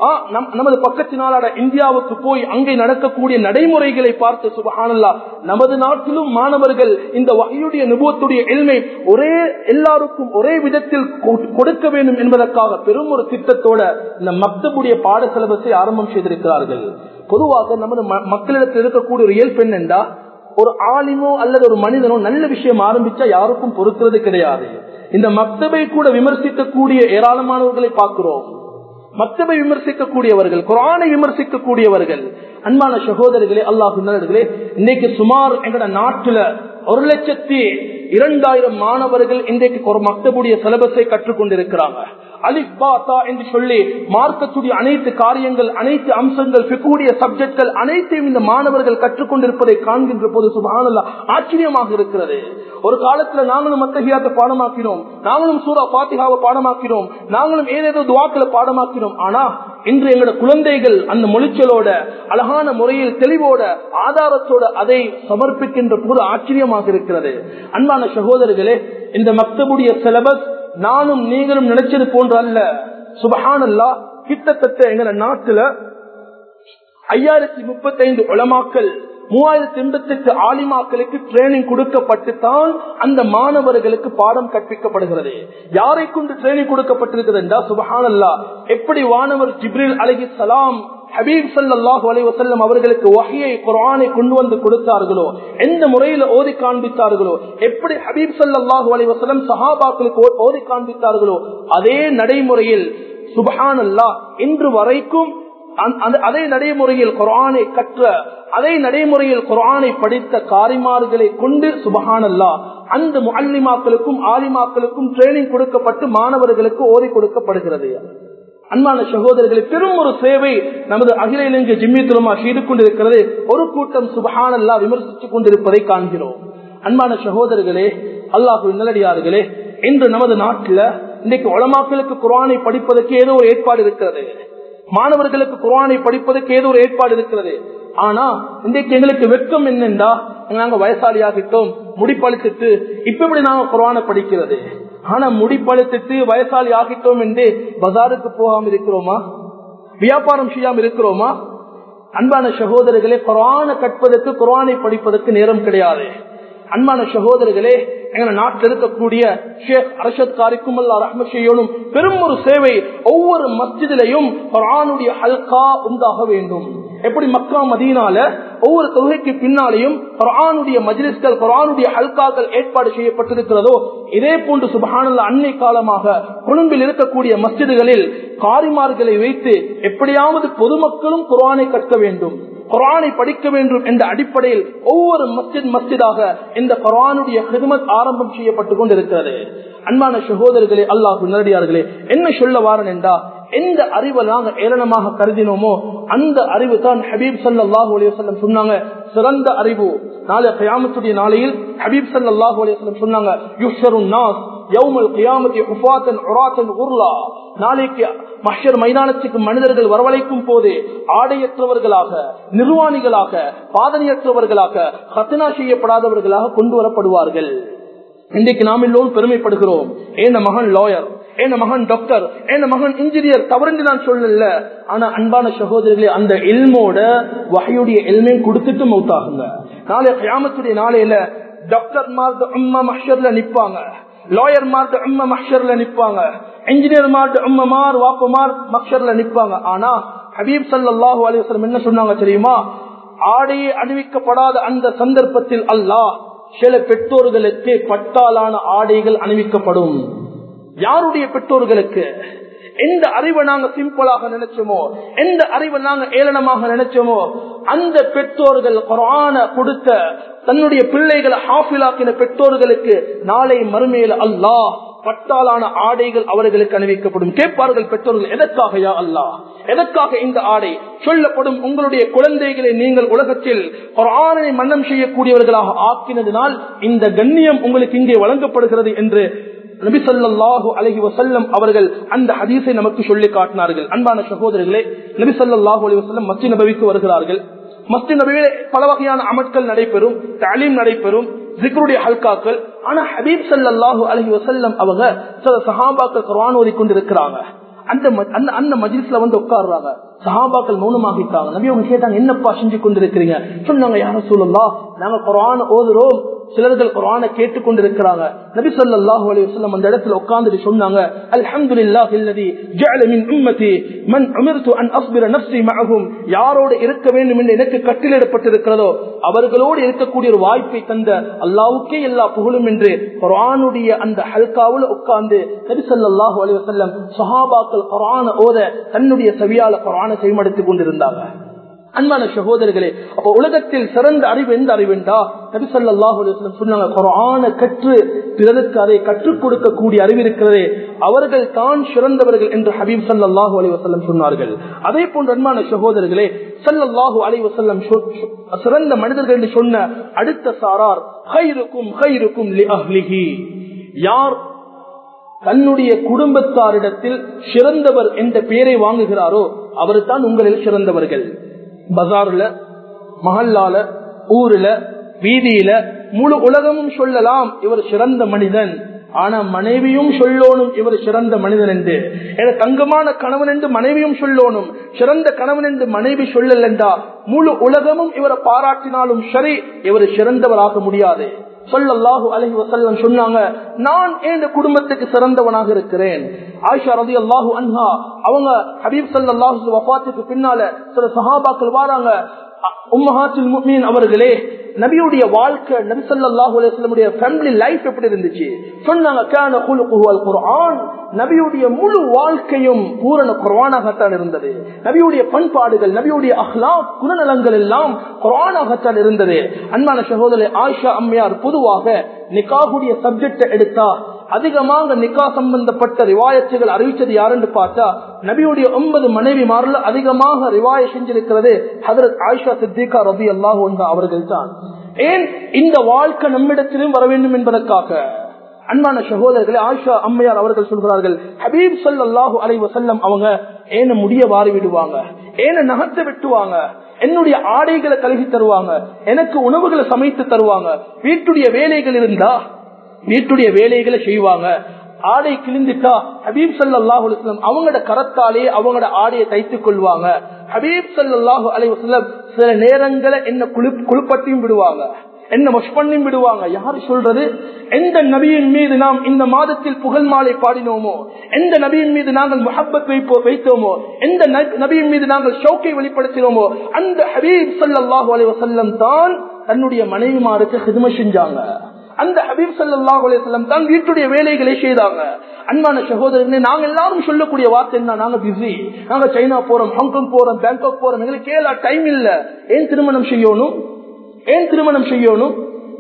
நமது பக்கத்து நாளாட இந்தியாவுக்கு போய் அங்கே நடக்கக்கூடிய நடைமுறைகளை பார்த்து சுபஹானல்லா நமது நாட்டிலும் மாணவர்கள் இந்த வகையுடைய நுபுவத்துடைய எல்மை ஒரே எல்லாருக்கும் ஒரே விதத்தில் கொடுக்க வேண்டும் என்பதற்காக பெரும் ஒரு திட்டத்தோட இந்த மக்தபுடைய பாட சிலபஸை ஆரம்பம் செய்திருக்கிறார்கள் பொதுவாக நமது மக்களிடத்தில் இருக்கக்கூடிய ஒரு இயல்பு என்னென்றா ஒரு ஆலிமோ அல்லது ஒரு மனிதனோ நல்ல விஷயம் ஆரம்பிச்சா யாருக்கும் பொறுக்கிறது கிடையாது இந்த மக்தபை கூட விமர்சிக்கக்கூடிய ஏராளமானவர்களை பார்க்கிறோம் மக்தபை விமர்சிக்கக்கூடியவர்கள் குரானை விமர்சிக்கக்கூடியவர்கள் அன்பான சகோதரர்களே அல்லாஹ் இன்னைக்கு சுமார் எங்கட நாட்டுல ஒரு லட்சத்தி இரண்டாயிரம் மாணவர்கள் இன்றைக்கு ஒரு மக்தபுடைய சிலபஸை கற்றுக்கொண்டிருக்கிறாங்க அலிப் பாத்தா என்று சொல்லி மார்க்கத்துடைய அனைத்து காரியங்கள் அனைத்து அம்சங்கள் பிக்கூடிய சப்ஜெக்ட்கள் அனைத்தையும் இந்த மாணவர்கள் கற்றுக்கொண்டிருப்பதை காண்கின்ற போது சுபானல்லா ஆச்சரியமாக இருக்கிறது ஒரு காலத்துல நாங்களும் மத்தகியாத்தை பாடமாக்கினோம் நாங்களும் சூரா பாத்திகாவை பாடமாக்கினோம் நாங்களும் ஏதேதோ துவாக்களை பாடமாக்கினோம் ஆனா இன்று எங்களோட குழந்தைகள் அந்த மொழிச்சலோட அழகான முறையில் தெளிவோட ஆதாரத்தோட அதை சமர்ப்பிக்கின்ற போது ஆச்சரியமாக இருக்கிறது அன்பான சகோதரர்களே இந்த மக்தபுடைய சிலபஸ் நானும் நீங்களும் நினைச்சது போன்ற அல்ல சுபஹானல்லா கிட்டத்தட்ட எங்க நாட்டுல ஐயாயிரத்தி முப்பத்தி ஐந்து உளமாக்கல் மூவாயிரத்தி எண்பத்தி எட்டு ஆலிமாக்களுக்கு ட்ரைனிங் கொடுக்கப்பட்டு தான் அந்த மாணவர்களுக்கு பாடம் கற்பிக்கப்படுகிறது யாரை கொண்டு ட்ரைனிங் கொடுக்கப்பட்டிருக்கிறது என்றா சுபஹானல்லா எப்படி வானவர் ஜிப்ரில் அலஹி சலாம் ஹபீப் சல்லாஹு அலி வசல்லம் அவர்களுக்கு வகையை குரானை கொண்டு வந்து கொடுத்தார்களோ எந்த முறையில ஓதி காண்பித்தார்களோ எப்படி ஹபீப் சல்லாஹு அலி வசல்லம் சஹாபாக்களுக்கு ஓதி காண்பித்தார்களோ அதே நடைமுறையில் சுபஹான் அல்லா இன்று வரைக்கும் அதே நடைமுறையில் குரானை கற்ற அதே நடைமுறையில் குரானை படித்த காரிமார்களை கொண்டு சுபஹான் அல்லா அந்த முல்லிமாக்களுக்கும் ஆலிமாக்களுக்கும் ட்ரைனிங் கொடுக்கப்பட்டு மாணவர்களுக்கு ஓதி கொடுக்கப்படுகிறது அன்பான சகோதரர்களை பெரும் ஒரு சேவை நமது அகில இலங்கை ஜிம்மியத்துலமா செய்து கொண்டிருக்கிறது ஒரு கூட்டம் சுபஹானல்லா விமர்சித்துக் கொண்டிருப்பதை காண்கிறோம் அன்பான சகோதரர்களே அல்லாஹு நல்லடியார்களே இன்று நமது நாட்டில் இன்றைக்கு உளமாக்களுக்கு குரானை படிப்பதற்கு ஏதோ ஒரு ஏற்பாடு இருக்கிறது மாணவர்களுக்கு குரானை படிப்பதற்கு ஏதோ ஒரு ஏற்பாடு இருக்கிறது ஆனா இன்றைக்கு எங்களுக்கு வெக்கம் என்னென்றா நாங்க வயசாளி ஆகிட்டோம் முடிப்பளித்துட்டு இப்ப எப்படி நாங்க குரானை படிக்கிறது ஆனா முடிப்பழுத்துட்டு வயசாளி ஆகிட்டோம் என்று பஜாருக்கு போகாம இருக்கிறோமா வியாபாரம் செய்யாம இருக்கிறோமா அன்பான சகோதரர்களே குரான கற்பதற்கு குரானை படிப்பதற்கு நேரம் கிடையாது அன்பான சகோதரர்களே எங்க நாட்டில் இருக்கக்கூடிய ஷேக் அரஷத் காரிக்கும் அல்லா ரஹ்மஷையோனும் பெரும் ஒரு சேவை ஒவ்வொரு மஸ்ஜிதிலையும் குரானுடைய ஹல்கா உண்டாக வேண்டும் எப்படி மக்கா மதீனால ஒவ்வொரு தொகைக்கு பின்னாலேயும் குரானுடைய மஜ்லிஸ்கள் குரானுடைய ஹல்காக்கள் ஏற்பாடு செய்யப்பட்டிருக்கிறதோ இதே போன்று சுபஹானல்ல அன்னை காலமாக கொழும்பில் இருக்கக்கூடிய மஸ்ஜிதுகளில் காரிமார்களை வைத்து எப்படியாவது பொதுமக்களும் குரானை கற்க வேண்டும் குரானை படிக்க வேண்டும் என்ற அடிப்படையில் ஒவ்வொரு மஸ்ஜித் மஸ்ஜிதாக இந்த குரானுடைய ஹிதமத் ஆரம்பம் செய்யப்பட்டுக் கொண்டிருக்கிறது அன்பான சகோதரர்களே அல்லாஹு நேரடியார்களே என்ன சொல்ல வாரன் என்றா எந்த அறிவை நாங்க ஏளனமாக கருதினோமோ அந்த அறிவு தான் ஹபீப் சல்லாஹூ அலையம் சொன்னாங்க சிறந்த அறிவு நாளை கயாமத்துடைய நாளையில் ஹபீப் சல்லாஹூ அலையம் சொன்னாங்க யுஷரு நாஸ் யௌமல் கியாமத்தி ஹுஃபாத்தன் உராத்தன் உர்லா நாளைக்கு மஷர் மைதானத்துக்கு மனிதர்கள் வரவழைக்கும் போது ஆடையற்றவர்களாக நிர்வாணிகளாக பாதனையற்றவர்களாக ஹத்தனா செய்யப்படாதவர்களாக கொண்டு வரப்படுவார்கள் இன்றைக்கு நாம் எல்லோரும் பெருமைப்படுகிறோம் ஏன மகன் லாயர் என் மகன் டாக்டர் என் மகன் இன்ஜினியர் தவறுந்து நான் சொல்லல ஆனா அன்பான சகோதரர்களே அந்த எல்மோட வகையுடைய எல்மையும் கொடுத்துட்டு மௌத்தாகுங்க நாளை கிராமத்துடைய நாளையில டாக்டர் மார்க் அம்மா மஷர்ல நிப்பாங்க லாயர் மார்க் அம்மா மஷர்ல நிப்பாங்க இன்ஜினியர் மார்க் அம்மமார் வாப்பமார் மக்ஷர்ல நிப்பாங்க ஆனா ஹபீப் சல்லாஹூ அலிவசலம் என்ன சொன்னாங்க தெரியுமா ஆடையே அணிவிக்கப்படாத அந்த சந்தர்ப்பத்தில் அல்லாஹ் சில பெற்றோர்களுக்கு பட்டாலான ஆடைகள் அணிவிக்கப்படும் யாருடைய பெற்றோர்களுக்கு எந்த அறிவை நாங்க சிம்பிளாக நினைச்சோமோ எந்த அறிவை நாங்க ஏளனமாக நினைச்சோமோ அந்த பெற்றோர்கள் குரான கொடுத்த தன்னுடைய பிள்ளைகளை ஹாஃபிலாக்கின பெற்றோர்களுக்கு நாளை மறுமையில் அல்லாஹ் பட்டாலான ஆடைகள் அவர்களுக்கு அணிவிக்கப்படும் கேட்பார்கள் பெற்றோர்கள் எதற்காக யா அல்லா எதற்காக இந்த ஆடை சொல்லப்படும் உங்களுடைய குழந்தைகளை நீங்கள் உலகத்தில் ஒரு ஆணை மன்னம் செய்யக்கூடியவர்களாக ஆக்கினதினால் இந்த கண்ணியம் உங்களுக்கு இங்கே வழங்கப்படுகிறது என்று நபிசல்லாஹு அலஹி வசல்லம் அவர்கள் அந்த ஹதீஸை நமக்கு சொல்லி காட்டினார்கள் அன்பான சகோதரர்களே நபிசல்லாஹு அலி வசல்லம் மஸ்ஜி நபவிக்கு வருகிறார்கள் மஸ்ஜி நபியிலே பல வகையான அமட்கள் நடைபெறும் தாலீம் நடைபெறும் ஜிக்ருடைய ஹல்காக்கள் ஆனா ஹபீப் சல்லாஹூ அலஹி வசல்லம் அவங்க சில சஹாபாக்கள் குரான் ஓதி கொண்டிருக்கிறாங்க அந்த அந்த அந்த மஜிஸ்ல வந்து உட்காடுறாங்க சஹாபாக்கள் மௌனமாகிட்டாங்க நபி அவங்க கேட்டாங்க என்னப்பா செஞ்சு கொண்டிருக்கிறீங்க சொன்னாங்க யார சொல்லலாம் நாங்க குரான் ஓதுறோம் சிலர்கள் குரான கேட்டுக் கொண்டிருக்கிறாங்க நபி சொல்லாஹு அலி வசல்லம் அந்த இடத்துல உட்கார்ந்துட்டு சொன்னாங்க அல்ஹம்துலில்லாஹி அல்லதி ஜஅல மின் உம்மதி மன் உமிர்து அன் அஸ்பிர நஃப்ஸி மஅஹும் யாரோடு இருக்க வேண்டும் என்று எனக்கு கட்டளையிடப்பட்டிருக்கிறதோ அவர்களோடு இருக்கக்கூடிய ஒரு வாய்ப்பை தந்த அல்லாஹ்வுக்கே எல்லா புகழும் என்று குர்ஆனுடைய அந்த ஹல்காவில் உட்கார்ந்து நபி ஸல்லல்லாஹு அலைஹி வஸல்லம் சஹாபாக்கள் குர்ஆனை ஓத தன்னுடைய செவியால குர்ஆனை செய்மடுத்துக் கொண்டிருந்தாங்க அன்பான சகோதரர்களே அப்ப உலகத்தில் சிறந்த அறிவு எந்த அறிவுண்டா நபிசல்லாஹு சொன்னாங்க குரான கற்று பிறருக்கு அதை கற்றுக் கொடுக்கக்கூடிய அறிவு இருக்கிறதே அவர்கள் தான் சிறந்தவர்கள் என்று ஹபீப் சல்லாஹூ அலி வசல்லம் சொன்னார்கள் அதே போன்ற அன்பான சகோதரர்களே சல்லல்லாஹு அலி வசல்லம் சிறந்த மனிதர்கள் என்று சொன்ன அடுத்த சாரார் ஹைருக்கும் ஹைருக்கும் யார் தன்னுடைய குடும்பத்தாரிடத்தில் சிறந்தவர் என்ற பெயரை வாங்குகிறாரோ அவர் தான் உங்களில் சிறந்தவர்கள் பஜார்ல மஹல்லால ஊர்ல வீதியில முழு உலகமும் சொல்லலாம் இவர் சிறந்த மனிதன் ஆனா மனைவியும் சொல்லணும் இவர் சிறந்த மனிதன் என்று என தங்கமான கணவன் என்று மனைவியும் சொல்லணும் சிறந்த கணவன் என்று மனைவி சொல்லல் என்றா முழு உலகமும் இவரை பாராட்டினாலும் சரி இவர் சிறந்தவராக முடியாது சொல்லல்லாஹு அலஹி வசல்லம் சொன்னாங்க நான் என் குடும்பத்துக்கு சிறந்தவனாக இருக்கிறேன் ஆயிஷா ரதி அல்லாஹு அன்ஹா அவங்க ஹபீப் சல்லாஹு வஃபாத்துக்கு பின்னால சில சஹாபாக்கள் வாராங்க உம்மஹாத்துல் முஃமின் அவர்களே நபியுடைய வாழ்க்கை நபி ஸல்லல்லாஹு அலைஹி வஸல்லமுடைய ஃபேமிலி லைஃப் எப்படி இருந்துச்சு சொன்னாங்க கான குலுகுஹு அல் குர்ஆன் நபியுடைய முழு வாழ்க்கையும் பூரண குர்ஆனாகத்தான் இருந்தது நபியுடைய பண்பாடுகள் நபியுடைய அஹ்லாக் குணநலங்கள் எல்லாம் குர்ஆனாகத்தான் இருந்தது அன்பான சகோதரர் ஆயிஷா அம்மையார் பொதுவாக நிக்காகுடைய சப்ஜெக்ட் எடுத்தா அதிகமாக நிக்கா சம்பந்தப்பட்ட ரிவாயத்துகள் அறிவிச்சது யாருன்னு பார்த்தா நபியுடைய ஒன்பது மனைவி மாறல அதிகமாக ரிவாய செஞ்சிருக்கிறது ஹதரத் ஆயிஷா சித்திகா ரபி அல்லாஹ் அவர்கள் தான் ஏன் இந்த வாழ்க்கை நம்மிடத்திலும் வர வேண்டும் என்பதற்காக அன்பான சகோதரர்களே ஆயிஷா அம்மையார் அவர்கள் சொல்கிறார்கள் ஹபீப் சல்லாஹூ அலை வசல்லம் அவங்க ஏன முடிய வாரி விடுவாங்க ஏன நகத்தை வெட்டுவாங்க என்னுடைய ஆடைகளை கழுகி தருவாங்க எனக்கு உணவுகளை சமைத்து தருவாங்க வீட்டுடைய வேலைகள் இருந்தா வீட்டுடைய வேலைகளை செய்வாங்க ஆடை கிழிந்துட்டா ஹபீப் சல்லாஹு அலுவலம் அவங்களோட கரத்தாலே அவங்களோட ஆடையை தைத்துக் கொள்வாங்க ஹபீப் சல்லாஹு அலைவசல்லம் சில நேரங்களை என்ன குழு குழுப்பட்டியும் விடுவாங்க என்ன மஷ் பண்ணி விடுவாங்க யாரு சொல்றது எந்த நபியின் மீது நாம் இந்த மாதத்தில் புகழ் மாலை பாடினோமோ எந்த நபியின் மீது நாங்கள் முஹப்பத் வைப்போ வைத்தோமோ எந்த நபியின் மீது நாங்கள் ஷோக்கை வெளிப்படுத்தினோமோ அந்த ஹபீப் சல்லாஹூ அலி வசல்லம் தான் தன்னுடைய மனைவிமாருக்கு ஹிதுமை செஞ்சாங்க அந்த ஹபீப் சல்லாஹ் அலிஸ்லாம் தான் வீட்டுடைய வேலைகளை செய்தாங்க அன்பான சகோதரர்களே நாங்க எல்லாரும் சொல்லக்கூடிய வார்த்தை என்ன நாங்க பிஸி நாங்க சைனா போறோம் ஹாங்காங் போறோம் பேங்காக் போறோம் எங்களுக்கு கேளா டைம் இல்ல ஏன் திருமணம் செய்யணும் ஏன் திருமணம் செய்யணும்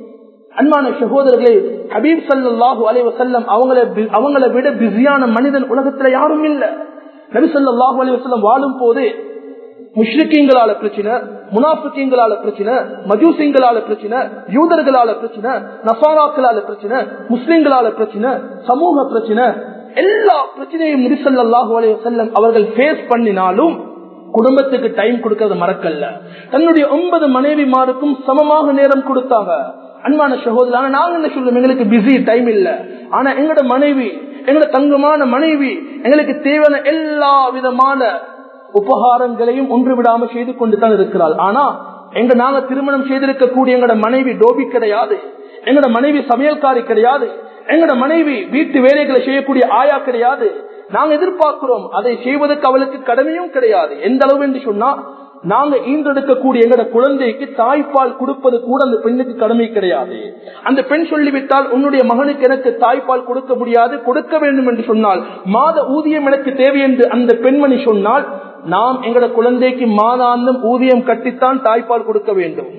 அன்பான சகோதரர்களே ஹபீப் சல்லாஹூ அலை வசல்லம் அவங்கள அவங்கள விட பிஸியான மனிதன் உலகத்துல யாரும் இல்ல நபி சொல்லாஹூ அலி வசல்லம் வாழும் போது முஷ்ரிக்கீங்களால பிரச்சனை முனாஃபிக்கீங்களால பிரச்சனை மஜூசிங்களால பிரச்சனை யூதர்களால பிரச்சனை நசாராக்களால பிரச்சனை முஸ்லிம்களால பிரச்சனை சமூக பிரச்சனை எல்லா பிரச்சனையும் நபிசல்லாஹு அலைய செல்லம் அவர்கள் ஃபேஸ் பண்ணினாலும் குடும்பத்துக்கு டைம் கொடுக்கறது மறக்கல்ல தன்னுடைய ஒன்பது மனைவிமாருக்கும் சமமாக நேரம் கொடுத்தாங்க அன்பான சகோதரர் நாங்க என்ன சொல்றோம் எங்களுக்கு பிஸி டைம் இல்ல ஆனா எங்களோட மனைவி எங்களோட தங்கமான மனைவி எங்களுக்கு தேவையான எல்லா விதமான உபகாரங்களையும் ஒன்று விடாம செய்து கொண்டு தான் இருக்கிறாள் ஆனா எங்க நாங்க திருமணம் செய்திருக்கக்கூடிய எங்களோட மனைவி டோபி கிடையாது எங்களோட மனைவி சமையல்காரி கிடையாது எங்களோட மனைவி வீட்டு வேலைகளை செய்யக்கூடிய ஆயா கிடையாது நாங்க எதிர்பார்க்கிறோம் அதை செய்வதற்கு அவளுக்கு கடமையும் கிடையாது எந்த அளவு என்று சொன்னா நாங்க ஈன்றெடுக்கக்கூடிய எங்களோட குழந்தைக்கு தாய்ப்பால் கொடுப்பது கூட அந்த பெண்ணுக்கு கடமை கிடையாது அந்த பெண் சொல்லிவிட்டால் உன்னுடைய மகனுக்கு எனக்கு தாய்ப்பால் கொடுக்க முடியாது கொடுக்க வேண்டும் என்று சொன்னால் மாத ஊதியம் எனக்கு தேவை என்று அந்த பெண்மணி சொன்னால் நாம் எங்களோட குழந்தைக்கு மாதாந்தம் ஊதியம் கட்டித்தான் தாய்ப்பால் கொடுக்க வேண்டும்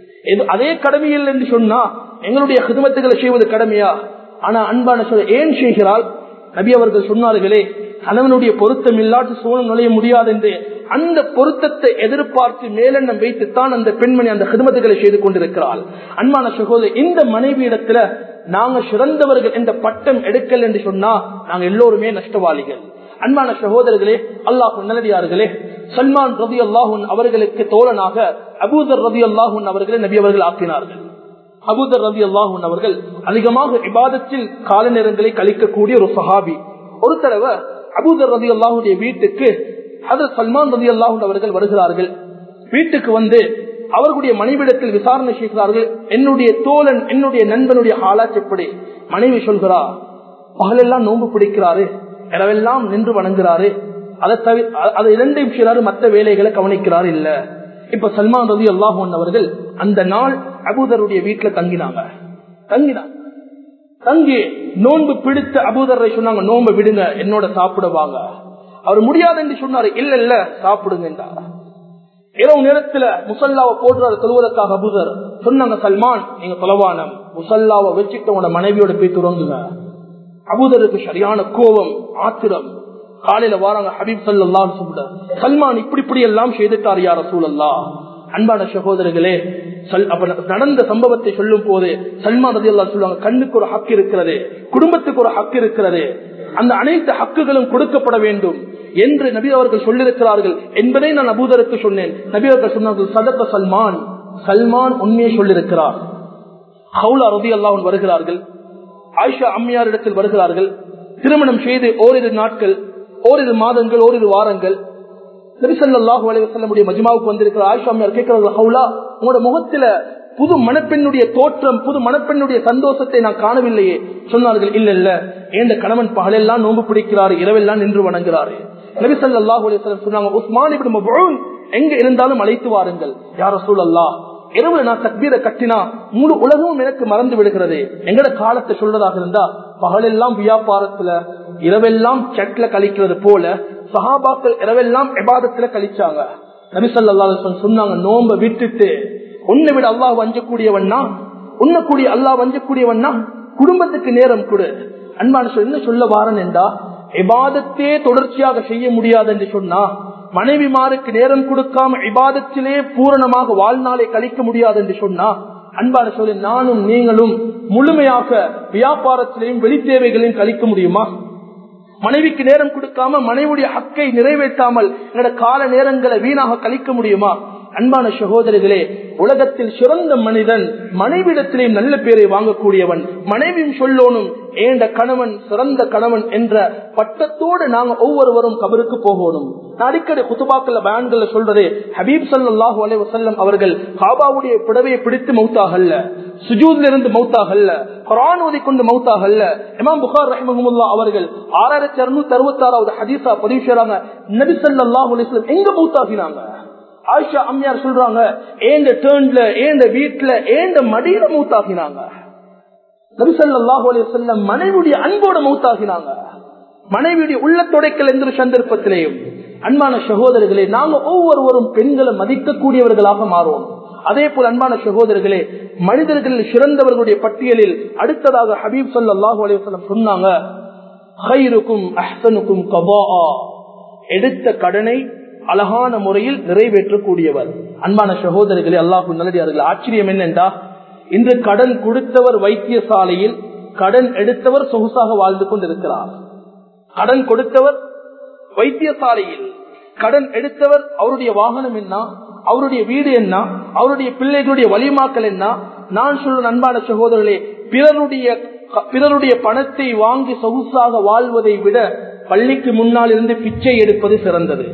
அதே கடமையில் என்று சொன்னா எங்களுடைய ஹிதமத்துகளை செய்வது கடமையா ஆனா அன்பான சொல்ல ஏன் செய்கிறாள் நபி அவர்கள் சொன்னார்களே கணவனுடைய பொருத்தம் இல்லாத சூழல் நுழைய முடியாது என்று அந்த பொருத்தத்தை எதிர்பார்த்து மேலெண்ணம் வைத்துத்தான் அந்த பெண்மணி அந்த ஹிதமத்துகளை செய்து கொண்டிருக்கிறாள் அன்பான சகோதரி இந்த மனைவி இடத்துல நாங்க சிறந்தவர்கள் என்ற பட்டம் எடுக்கல் என்று சொன்னா நாங்க எல்லோருமே நஷ்டவாளிகள் அன்பான சகோதரர்களே அல்லாஹ் நல்லடியார்களே சல்மான் ரவி அல்லாஹூன் அவர்களுக்கு தோழனாக அபூதர் ரவி அல்லாஹூன் அவர்களை நபி அவர்கள் ஆக்கினார்கள் அபூதர் ரவி அல்லாஹூன் அவர்கள் அதிகமாக இபாதத்தில் கால நேரங்களை கழிக்கக்கூடிய ஒரு சஹாபி ஒரு தடவை அபூதர் ரவி அல்லாஹுடைய வீட்டுக்கு அது சல்மான் ரவி அல்லாஹூன் அவர்கள் வருகிறார்கள் வீட்டுக்கு வந்து அவர்களுடைய மனைவிடத்தில் விசாரணை செய்கிறார்கள் என்னுடைய தோழன் என்னுடைய நண்பனுடைய ஹாலாச் எப்படி மனைவி சொல்கிறா பகலெல்லாம் நோன்பு பிடிக்கிறாரு இரவெல்லாம் நின்று வணங்குறாரு அதை தவிர அதை இரண்டையும் செய்யறாரு மற்ற வேலைகளை கவனிக்கிறாரு இல்ல இப்ப சல்மான் ரவி அல்லாஹூன் அவர்கள் அந்த நாள் அபூதருடைய வீட்டுல தங்கினாங்க தங்கினாங்க தங்கி நோன்பு பிடித்த அபூதரை சொன்னாங்க நோன்பு விடுங்க என்னோட சாப்பிட வாங்க அவர் முடியாது என்று சொன்னாரு இல்ல இல்ல சாப்பிடுங்க என்றார் இரவு நேரத்துல முசல்லாவை போடுறாரு தொழுவதற்காக அபூதர் சொன்னாங்க சல்மான் நீங்க தொலைவானம் முசல்லாவை வச்சுட்டு உங்களோட மனைவியோட போய் துறங்குங்க அபூதருக்கு சரியான கோபம் ஆத்திரம் காலையில வாராங்க ஹபீப் சல்லா சொல்ற சல்மான் இப்படி இப்படி எல்லாம் செய்துட்டார் யார சூழல்லா அன்பான சகோதரர்களே நடந்த சம்பவத்தை சொல்லும் போது சல்மான் ரதி அல்லா சொல்லுவாங்க கண்ணுக்கு ஒரு ஹக்கு இருக்கிறது குடும்பத்துக்கு ஒரு ஹக்கு இருக்கிறது அந்த அனைத்து ஹக்குகளும் கொடுக்கப்பட வேண்டும் என்று நபி அவர்கள் சொல்லியிருக்கிறார்கள் என்பதை நான் அபூதருக்கு சொன்னேன் நபி அவர்கள் சொன்னார்கள் சதக்க சல்மான் சல்மான் உண்மையை சொல்லியிருக்கிறார் ஹவுலா ரதி அல்லாஹன் வருகிறார்கள் ஆயிஷா அம்மையாரிடத்தில் வருகிறார்கள் திருமணம் செய்து ஓரிரு நாட்கள் ஓரிரு மாதங்கள் ஓரிரு வாரங்கள் நபிசல்லாஹு அலைவசல்லமுடைய மஜ்மாவுக்கு வந்திருக்கிற ஆயிஷாமியார் கேட்கிறார்கள் ஹவுலா உங்களோட முகத்துல புது மணப்பெண்ணுடைய தோற்றம் புது மணப்பெண்ணுடைய சந்தோஷத்தை நான் காணவில்லையே சொன்னார்கள் இல்ல இல்ல ஏந்த கணவன் பகலெல்லாம் நோன்பு பிடிக்கிறாரு இரவெல்லாம் நின்று வணங்குறாரு நபிசல்லாஹு அலைவசல்லம் சொன்னாங்க உஸ்மான் இப்படி மபூன் எங்க இருந்தாலும் அழைத்து வாருங்கள் யார சூழல்லா இரவு நான் தக்பீரை கட்டினா முழு உலகமும் எனக்கு மறந்து விடுகிறது எங்கட காலத்தை சொல்றதாக இருந்தா பகலெல்லாம் வியாபாரத்துல இரவெல்லாம் சட்ல கழிக்கிறது போல சஹாபாக்கள் இரவெல்லாம் எபாதத்துல கழிச்சாங்க நபிசல்லா சொன்னாங்க நோம்ப விட்டுட்டு உன்னை விட அல்லாஹ் வஞ்சக்கூடியவன்னா உண்ணக்கூடிய அல்லாஹ் வஞ்சக்கூடியவன்னா குடும்பத்துக்கு நேரம் கொடு அன்பான சொல் என்ன சொல்ல வாரன் என்றா இபாதத்தே தொடர்ச்சியாக செய்ய முடியாது என்று சொன்னா மனைவிமாருக்கு நேரம் கொடுக்காம இபாதத்திலே பூரணமாக வாழ்நாளை கழிக்க முடியாது என்று சொன்னா அன்பான சொல்லி நானும் நீங்களும் முழுமையாக வியாபாரத்திலையும் வெளித்தேவைகளையும் கழிக்க முடியுமா மனைவிக்கு நேரம் கொடுக்காம மனைவியுடைய ஹக்கை நிறைவேற்றாமல் என்னோட கால நேரங்களை வீணாக கழிக்க முடியுமா அன்பான சகோதரிகளே உலகத்தில் சிறந்த மனிதன் மனைவிடத்திலே நல்ல பேரை வாங்கக்கூடியவன் மனைவியும் சொல்லோனும் ஏண்ட கணவன் சிறந்த கணவன் என்ற பட்டத்தோடு நாங்க ஒவ்வொருவரும் கபருக்கு போகணும் அடிக்கடி குத்துபாக்கல்ல பயன்கள் சொல்றது ஹபீப் சல்லாஹூ அலை வசல்லம் அவர்கள் காபாவுடைய புடவையை பிடித்து மௌத்தாகல்ல சுஜூத்ல இருந்து மௌத்தாகல்ல குரான் ஓதி கொண்டு மௌத்தாகல்ல இமாம் புகார் ரஹிமஹமுல்லா அவர்கள் ஆறாயிரத்தி அறுநூத்தி அறுபத்தி ஆறாவது ஹதீஸா பதிவு செய்யறாங்க நபி சல்லாஹூ அலிஸ்லம் எங்க மௌத்தாகினாங்க ஆயிஷா அம்மையார் சொல்றாங்க ஏந்த டேர்ன்ல ஏந்த வீட்டுல ஏந்த மடியில மூத்தாகினாங்க நபிசல்லாஹு அலி செல்லம் மனைவியுடைய அன்போட மூத்தாகினாங்க மனைவியுடைய உள்ள தொடைக்கல் என்ற சந்தர்ப்பத்திலேயும் அன்பான சகோதரர்களே நாங்க ஒவ்வொருவரும் பெண்களை மதிக்கக்கூடியவர்களாக மாறுவோம் அதே போல் அன்பான சகோதரர்களே மனிதர்களில் சிறந்தவர்களுடைய பட்டியலில் அடுத்ததாக ஹபீப் சல்லாஹூ அலையம் சொன்னாங்க எடுத்த கடனை அழகான முறையில் நிறைவேற்றக்கூடியவர் அன்பான சகோதரர்களே அல்லாஹு நல்லடியார்கள் ஆச்சரியம் என்னென்றா இன்று கடன் கொடுத்தவர் வைத்தியசாலையில் கடன் எடுத்தவர் சொகுசாக வாழ்ந்து கொண்டிருக்கிறார் கடன் கொடுத்தவர் வைத்தியசாலையில் கடன் எடுத்தவர் அவருடைய வாகனம் என்ன அவருடைய வீடு என்ன அவருடைய பிள்ளைகளுடைய வலிமாக்கள் என்ன நான் சொல்ற அன்பான சகோதரர்களே பிறருடைய பிறருடைய பணத்தை வாங்கி சொகுசாக வாழ்வதை விட பள்ளிக்கு முன்னால் இருந்து பிச்சை எடுப்பது சிறந்தது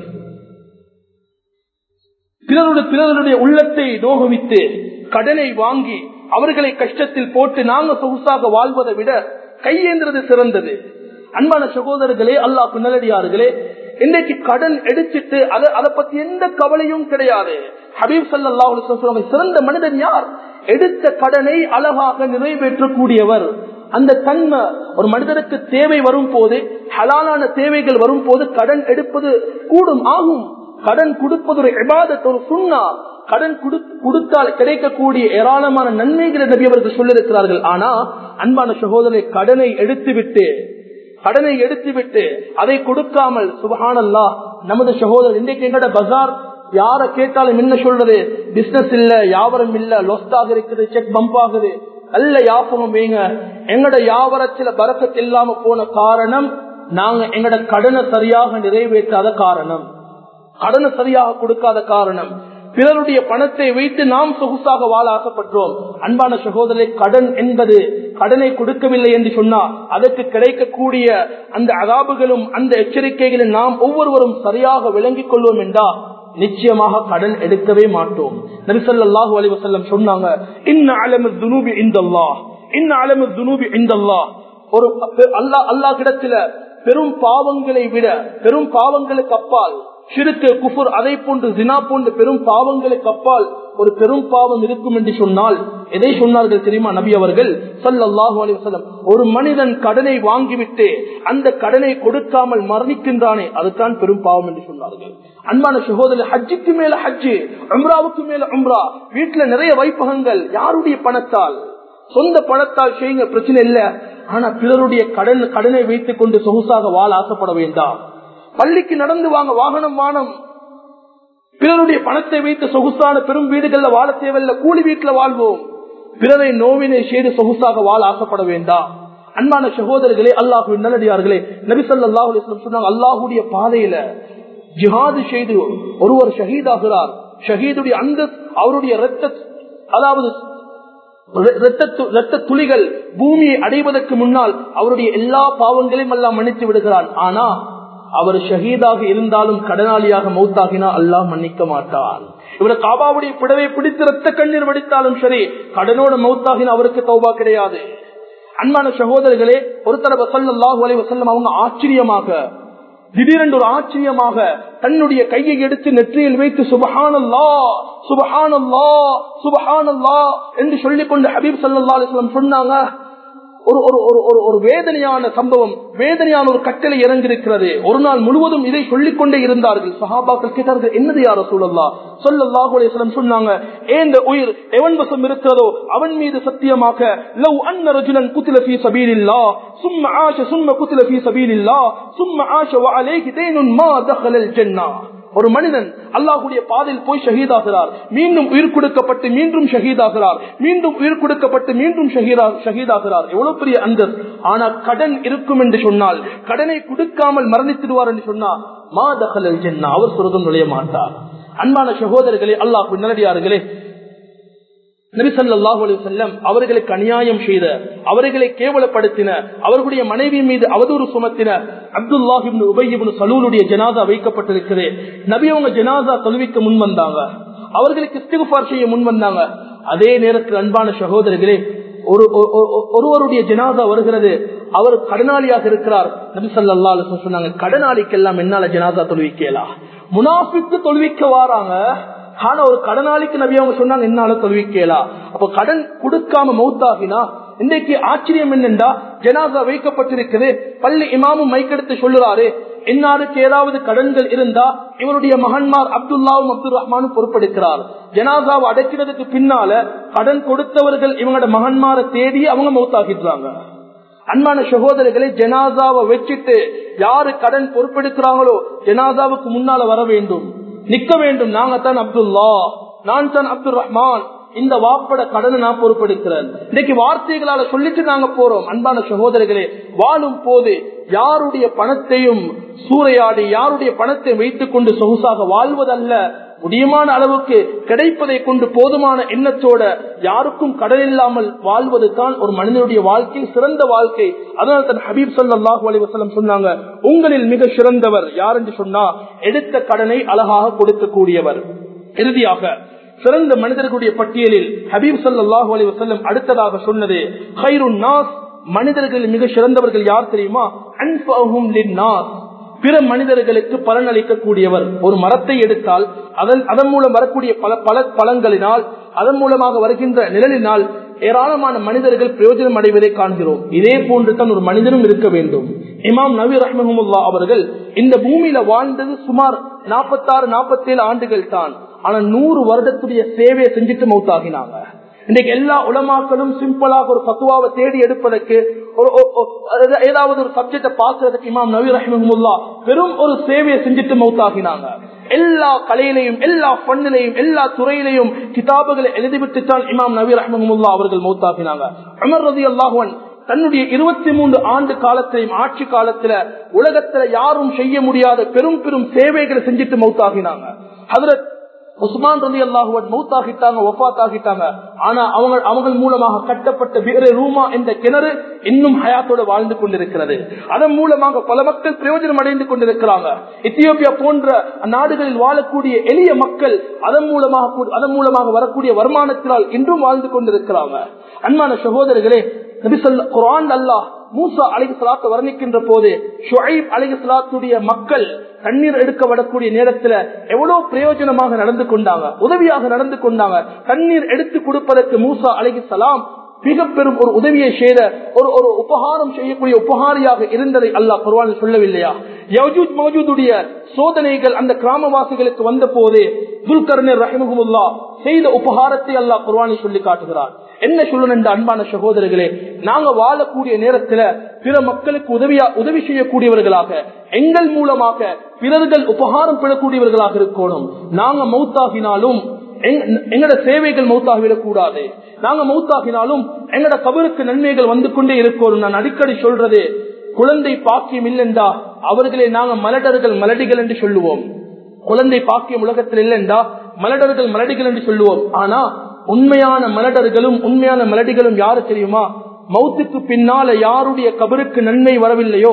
பிறருடைய பிறருடைய உள்ளத்தை நோகவித்து கடனை வாங்கி அவர்களை கஷ்டத்தில் போட்டு நாங்க சொகுசாக வாழ்வதை விட கையேந்திரது சிறந்தது அன்பான சகோதரர்களே அல்லாஹ் நல்லடியார்களே இன்றைக்கு கடன் எடுத்துட்டு அதை பத்தி எந்த கவலையும் கிடையாது ஹபீப் சல்லா சிறந்த மனிதன் யார் எடுத்த கடனை அழகாக நிறைவேற்றக்கூடியவர் அந்த தன்மை ஒரு மனிதனுக்கு தேவை வரும் போது ஹலாலான தேவைகள் வரும் போது கடன் எடுப்பது கூடும் ஆகும் கடன் கொடுப்பது ஒரு எபாதத் ஒரு சுண்ணா கடன் கொடுத்தால் கிடைக்கக்கூடிய ஏராளமான நன்மைகளை நபி அவர்கள் சொல்லிருக்கிறார்கள் ஆனா அன்பான சகோதரரை கடனை எடுத்துவிட்டு கடனை எடுத்துவிட்டு அதை கொடுக்காமல் சுபஹானல்லா நமது சகோதரர் இன்றைக்கு எங்கட பஜார் யார கேட்டாலும் என்ன சொல்றது பிசினஸ் இல்ல வியாபாரம் இல்ல லொஸ்டாக இருக்குது செக் பம்ப் ஆகுது நல்ல யாபகம் வைங்க எங்கட வியாபாரத்துல பறக்கத்து இல்லாம போன காரணம் நாங்க எங்கட கடனை சரியாக நிறைவேற்றாத காரணம் கடனை சரியாக கொடுக்காத காரணம் பிறருடைய பணத்தை வைத்து நாம் சொகுசாக வாழ ஆசைப்பட்டோம் அன்பான சகோதரரை கடன் என்பது கடனை கொடுக்கவில்லை என்று சொன்னால் அதற்கு கிடைக்கக்கூடிய அந்த அகாபுகளும் அந்த எச்சரிக்கைகளும் நாம் ஒவ்வொருவரும் சரியாக விளங்கிக் கொள்வோம் என்றா நிச்சயமாக கடன் எடுக்கவே மாட்டோம் நரிசல்லாஹு அலி வசல்லம் சொன்னாங்க இன்ன அலமு துனூபி இந்தல்லா இன்ன அலமு துனூபி இந்தல்லா ஒரு அல்லா அல்லா கிடத்துல பெரும் பாவங்களை விட பெரும் பாவங்களுக்கு அப்பால் சிறுக்கு குஃபுர் அதை போன்று ஜினா போன்று பெரும் பாவங்களுக்கு அப்பால் ஒரு பெரும் பாவம் இருக்கும் என்று சொன்னால் எதை சொன்னார்கள் தெரியுமா நபி அவர்கள் சல்லாஹூ அலிவசலம் ஒரு மனிதன் கடனை வாங்கிவிட்டு அந்த கடனை கொடுக்காமல் மரணிக்கின்றானே அதுதான் பெரும் பாவம் என்று சொன்னார்கள் அன்பான சகோதரர் ஹஜ்ஜுக்கு மேல ஹஜ்ஜு அம்ராவுக்கு மேல அம்ரா வீட்டுல நிறைய வைப்பகங்கள் யாருடைய பணத்தால் சொந்த பணத்தால் செய்யுங்க பிரச்சனை இல்ல ஆனா பிறருடைய கடன் கடனை வைத்துக் கொண்டு சொகுசாக வாழ ஆசைப்பட வேண்டாம் பள்ளிக்கு நடந்து வாங்க வாகனம் வானம் பிறருடைய பணத்தை வைத்து சொகுசான பெரும் வீடுகள்ல வாழ தேவையில்ல கூலி வீட்டுல வாழ்வோம் பிறரை நோவினை செய்து சொகுசாக வாழ ஆசைப்பட வேண்டாம் அன்பான சகோதரர்களே அல்லாஹு நல்லடியார்களே நபிசல்லாஹு சொன்னாங்க அல்லாஹுடைய பாதையில ஜிஹாது செய்து ஒருவர் ஷஹீதாகிறார் ஷஹீதுடைய அந்த அவருடைய ரத்த அதாவது ரத்த துளிகள் பூமியை அடைவதற்கு முன்னால் அவருடைய எல்லா பாவங்களையும் எல்லாம் மன்னித்து விடுகிறான் ஆனா அவர் ஷஹீதாக இருந்தாலும் கடனாளியாக மௌத்தாகினா அல்லாஹ் மன்னிக்க மாட்டான் இவர் காபாவுடைய பிடவை பிடித்து ரத்த கண்ணீர் வடித்தாலும் சரி கடனோட மௌத்தாகினா அவருக்கு தௌபா கிடையாது அன்பான சகோதரர்களே ஒரு தடவை சல்லாஹூ அலை வசல்லம் அவங்க ஆச்சரியமாக திடீரென்று ஒரு ஆச்சரியமாக தன்னுடைய கையை எடுத்து நெற்றியில் வைத்து சுபஹானல்லா சுபஹானல்லா சுபஹானல்லா என்று சொல்லிக் கொண்டு ஹபீப் சல்லா அலிஸ்லாம் சொன்னாங்க ஒரு ஒரு ஒரு ஒரு ஒரு வேதனையான சம்பவம் வேதனையான ஒரு கட்டளை இறங்கிருக்கிறது ஒரு நாள் முழுவதும் இதை சொல்லிக் கொண்டே இருந்தார்கள் சஹாபாக்கள் கேட்டார்கள் என்னது யார சூழல்லா சொல்லல்லாஹு அலைஹிஸ்ஸலாம் சொன்னாங்க ஏந்த உயிர் எவன் வசம் இருக்கிறதோ அவன் மீது சத்தியமாக லவ் அன்ன ரஜுலன் குத்தில ஃபீ சபீலில்லாஹ் சும்ம ஆஷ சும்ம குத்தில ஃபீ சபீலில்லாஹ் சும்ம ஆஷ வ அலைஹி தேனுன் மா தഖலல் ஜன்னah ஒரு மனிதன் அல்லாஹுடைய பாதையில் போய் ஷஹீதாகிறார் மீண்டும் உயிர் கொடுக்கப்பட்டு மீண்டும் ஷஹீதாகிறார் மீண்டும் உயிர் கொடுக்கப்பட்டு மீண்டும் ஷஹீதாகிறார் எவ்வளவு பெரிய அந்த ஆனா கடன் இருக்கும் என்று சொன்னால் கடனை கொடுக்காமல் மரணித்திடுவார் என்று சொன்னால் மாதகல் ஜென்னா அவர் சொர்க்கம் நுழைய மாட்டார் அன்பான சகோதரர்களே அல்லாஹ் நல்லடியார்களே நபிசல்லாஹு அலி செல்லம் அவர்களுக்கு அநியாயம் செய்த அவர்களை கேவலப்படுத்தின அவர்களுடைய மனைவி மீது அவதூறு சுமத்தின அப்துல்லாஹிபின் உபயிபின் சலூலுடைய ஜனாதா வைக்கப்பட்டிருக்கிறது நபி அவங்க ஜனாதா தொழுவிக்க முன் வந்தாங்க அவர்களுக்கு இஸ்திகுபார் செய்ய முன் வந்தாங்க அதே நேரத்தில் அன்பான சகோதரர்களே ஒரு ஒருவருடைய ஜனாதா வருகிறது அவர் கடனாளியாக இருக்கிறார் நபி சல்லா சொன்னாங்க கடனாளிக்கெல்லாம் என்னால ஜனாதா தொழுவிக்கலாம் முனாஃபிக்கு தொழுவிக்க வாராங்க ஆனா ஒரு கடனாளிக்கு நபி அவங்க சொன்னாங்க என்னால தொழுவிக்கலா அப்ப கடன் கொடுக்காம மௌத்தாகினா இன்றைக்கு ஆச்சரியம் என்னென்றா ஜனாசா வைக்கப்பட்டிருக்குது பள்ளி இமாமும் மைக்கெடுத்து சொல்லுறாரு என்னாருக்கு ஏதாவது கடன்கள் இருந்தா இவருடைய மகன்மார் அப்துல்லாவும் அப்துல் ரஹ்மானும் பொறுப்பெடுக்கிறார் ஜனாசாவை அடைக்கிறதுக்கு பின்னால கடன் கொடுத்தவர்கள் இவங்களோட மகன்மாரை தேடி அவங்க மௌத்தாகிடுறாங்க அன்பான சகோதரர்களை ஜனாசாவை வச்சுட்டு யாரு கடன் பொறுப்பெடுக்கிறாங்களோ ஜனாசாவுக்கு முன்னால வர வேண்டும் நிக்க வேண்டும் நாங்க தான் அப்துல்லா நான் தான் அப்துல் ரஹ்மான் இந்த வாப்பட கடனை நான் பொறுப்பெடுக்கிறேன் இன்னைக்கு வார்த்தைகளால சொல்லிட்டு நாங்க போறோம் அன்பான சகோதரர்களே வாழும் போது யாருடைய பணத்தையும் சூறையாடி யாருடைய பணத்தை வைத்துக் கொண்டு சொகுசாக வாழ்வதல்ல முடியுமான அளவுக்கு கிடைப்பதை கொண்டு போதுமான எண்ணத்தோட யாருக்கும் கடன் இல்லாமல் வாழ்வது தான் ஒரு மனிதனுடைய வாழ்க்கை சிறந்த வாழ்க்கை அதனால தன் ஹபீப் சல்லாஹூ அலி வசலம் சொன்னாங்க உங்களில் மிக சிறந்தவர் யார் என்று சொன்னா எடுத்த கடனை அழகாக கொடுக்கக்கூடியவர் இறுதியாக சிறந்த மனிதர்களுடைய பட்டியலில் ஹபீப் சல்லாஹூ அலி வசல்லம் அடுத்ததாக சொன்னது ஹைருன் நாஸ் மனிதர்கள் மிக சிறந்தவர்கள் யார் தெரியுமா அன்பகும் நாஸ் பிற மனிதர்களுக்கு பலன் அளிக்கக்கூடியவர் ஒரு மரத்தை எடுத்தால் அதன் அதன் மூலம் வரக்கூடிய பல பல பலன்களினால் அதன் மூலமாக வருகின்ற நிழலினால் ஏராளமான மனிதர்கள் பிரயோஜனம் அடைவதை காண்கிறோம் இதே போன்று தான் ஒரு மனிதனும் இருக்க வேண்டும் இமாம் நபி ரஹ்மஹமுல்லா அவர்கள் இந்த பூமியில வாழ்ந்தது சுமார் நாற்பத்தாறு நாற்பத்தேழு ஆண்டுகள் தான் ஆனா நூறு வருடத்துடைய சேவையை செஞ்சுட்டு மௌத்தாகினாங்க இன்னைக்கு எல்லா உலமாக்களும் சிம்பிளாக ஒரு பத்துவாவை தேடி எடுப்பதற்கு ஒரு ஏதாவது ஒரு சப்ஜெக்ட பாக்குறதுக்கு இமாம் நபி ரஹிமஹமுல்லா பெரும் ஒரு சேவையை செஞ்சுட்டு மௌத்தாகினாங்க எல்லா கலையிலையும் எல்லா பண்ணிலையும் எல்லா துறையிலையும் கிதாபுகளை எழுதிவிட்டுத்தான் இமாம் நபி ரஹ்மஹமுல்லா அவர்கள் மௌத்தாகினாங்க அமர் ரதி அல்லாஹுவன் தன்னுடைய இருபத்தி மூன்று ஆண்டு காலத்திலையும் ஆட்சி காலத்துல உலகத்துல யாரும் செய்ய முடியாத பெரும் பெரும் சேவைகளை செஞ்சுட்டு மௌத்தாகினாங்க அதுல உஸ்மான் ரலி அல்லாஹுவன் மௌத்தாகிட்டாங்க ஒஃபாத் ஆகிட்டாங்க ஆனா அவங்க அவங்க மூலமாக கட்டப்பட்ட வேற ரூமா என்ற கிணறு இன்னும் ஹயாத்தோட வாழ்ந்து கொண்டிருக்கிறது அதன் மூலமாக பல மக்கள் பிரயோஜனம் அடைந்து கொண்டிருக்கிறாங்க எத்தியோப்பியா போன்ற நாடுகளில் வாழக்கூடிய எளிய மக்கள் அதன் மூலமாக அதன் மூலமாக வரக்கூடிய வருமானத்தினால் இன்றும் வாழ்ந்து கொண்டிருக்கிறாங்க அன்பான சகோதரர்களே குரான் அல்லாஹ் மூசா அலிக சலாத்தை வர்ணிக்கின்ற போது ஷுஐப் அலிக சலாத்துடைய மக்கள் தண்ணீர் எடுக்கப்படக்கூடிய நேரத்துல எவ்வளவு பிரயோஜனமாக நடந்து கொண்டாங்க உதவியாக நடந்து கொண்டாங்க தண்ணீர் எடுத்து கொடுப்பதற்கு மூசா அலிக சலாம் மிக பெரும் ஒரு உதவியை செய்த ஒரு ஒரு உபகாரம் செய்யக்கூடிய உபகாரியாக இருந்ததை அல்லாஹ் குர்வான் சொல்லவில்லையா யஜூத் மௌஜூதுடைய சோதனைகள் அந்த கிராமவாசிகளுக்கு வந்த போது துல்கர்னர் ரஹிமஹமுல்லா செய்த உபகாரத்தை அல்லாஹ் குர்வானி சொல்லி காட்டுகிறார் என்ன சொல்லணும் என்ற அன்பான சகோதரர்களே நாங்க வாழக்கூடிய நேரத்துல பிற மக்களுக்கு உதவியா உதவி செய்யக்கூடியவர்களாக எங்கள் மூலமாக பிறர்கள் உபகாரம் பெறக்கூடியவர்களாக இருக்கணும் நாங்க மௌத்தாகினாலும் எங்கட சேவைகள் மௌத்தாகிவிடக் கூடாது நாங்க மௌத்தாகினாலும் எங்கட கபருக்கு நன்மைகள் வந்து கொண்டே இருக்கணும் நான் அடிக்கடி சொல்றது குழந்தை பாக்கியம் இல்லைண்டா அவர்களை நாங்க மலடர்கள் மலடிகள் என்று சொல்லுவோம் குழந்தை பாக்கியம் உலகத்தில் இல்லைண்டா மலடர்கள் மலடிகள் என்று சொல்லுவோம் ஆனா உண்மையான மலடர்களும் உண்மையான மலடிகளும் யாரு தெரியுமா மௌத்துக்கு பின்னால யாருடைய கபருக்கு நன்மை வரவில்லையோ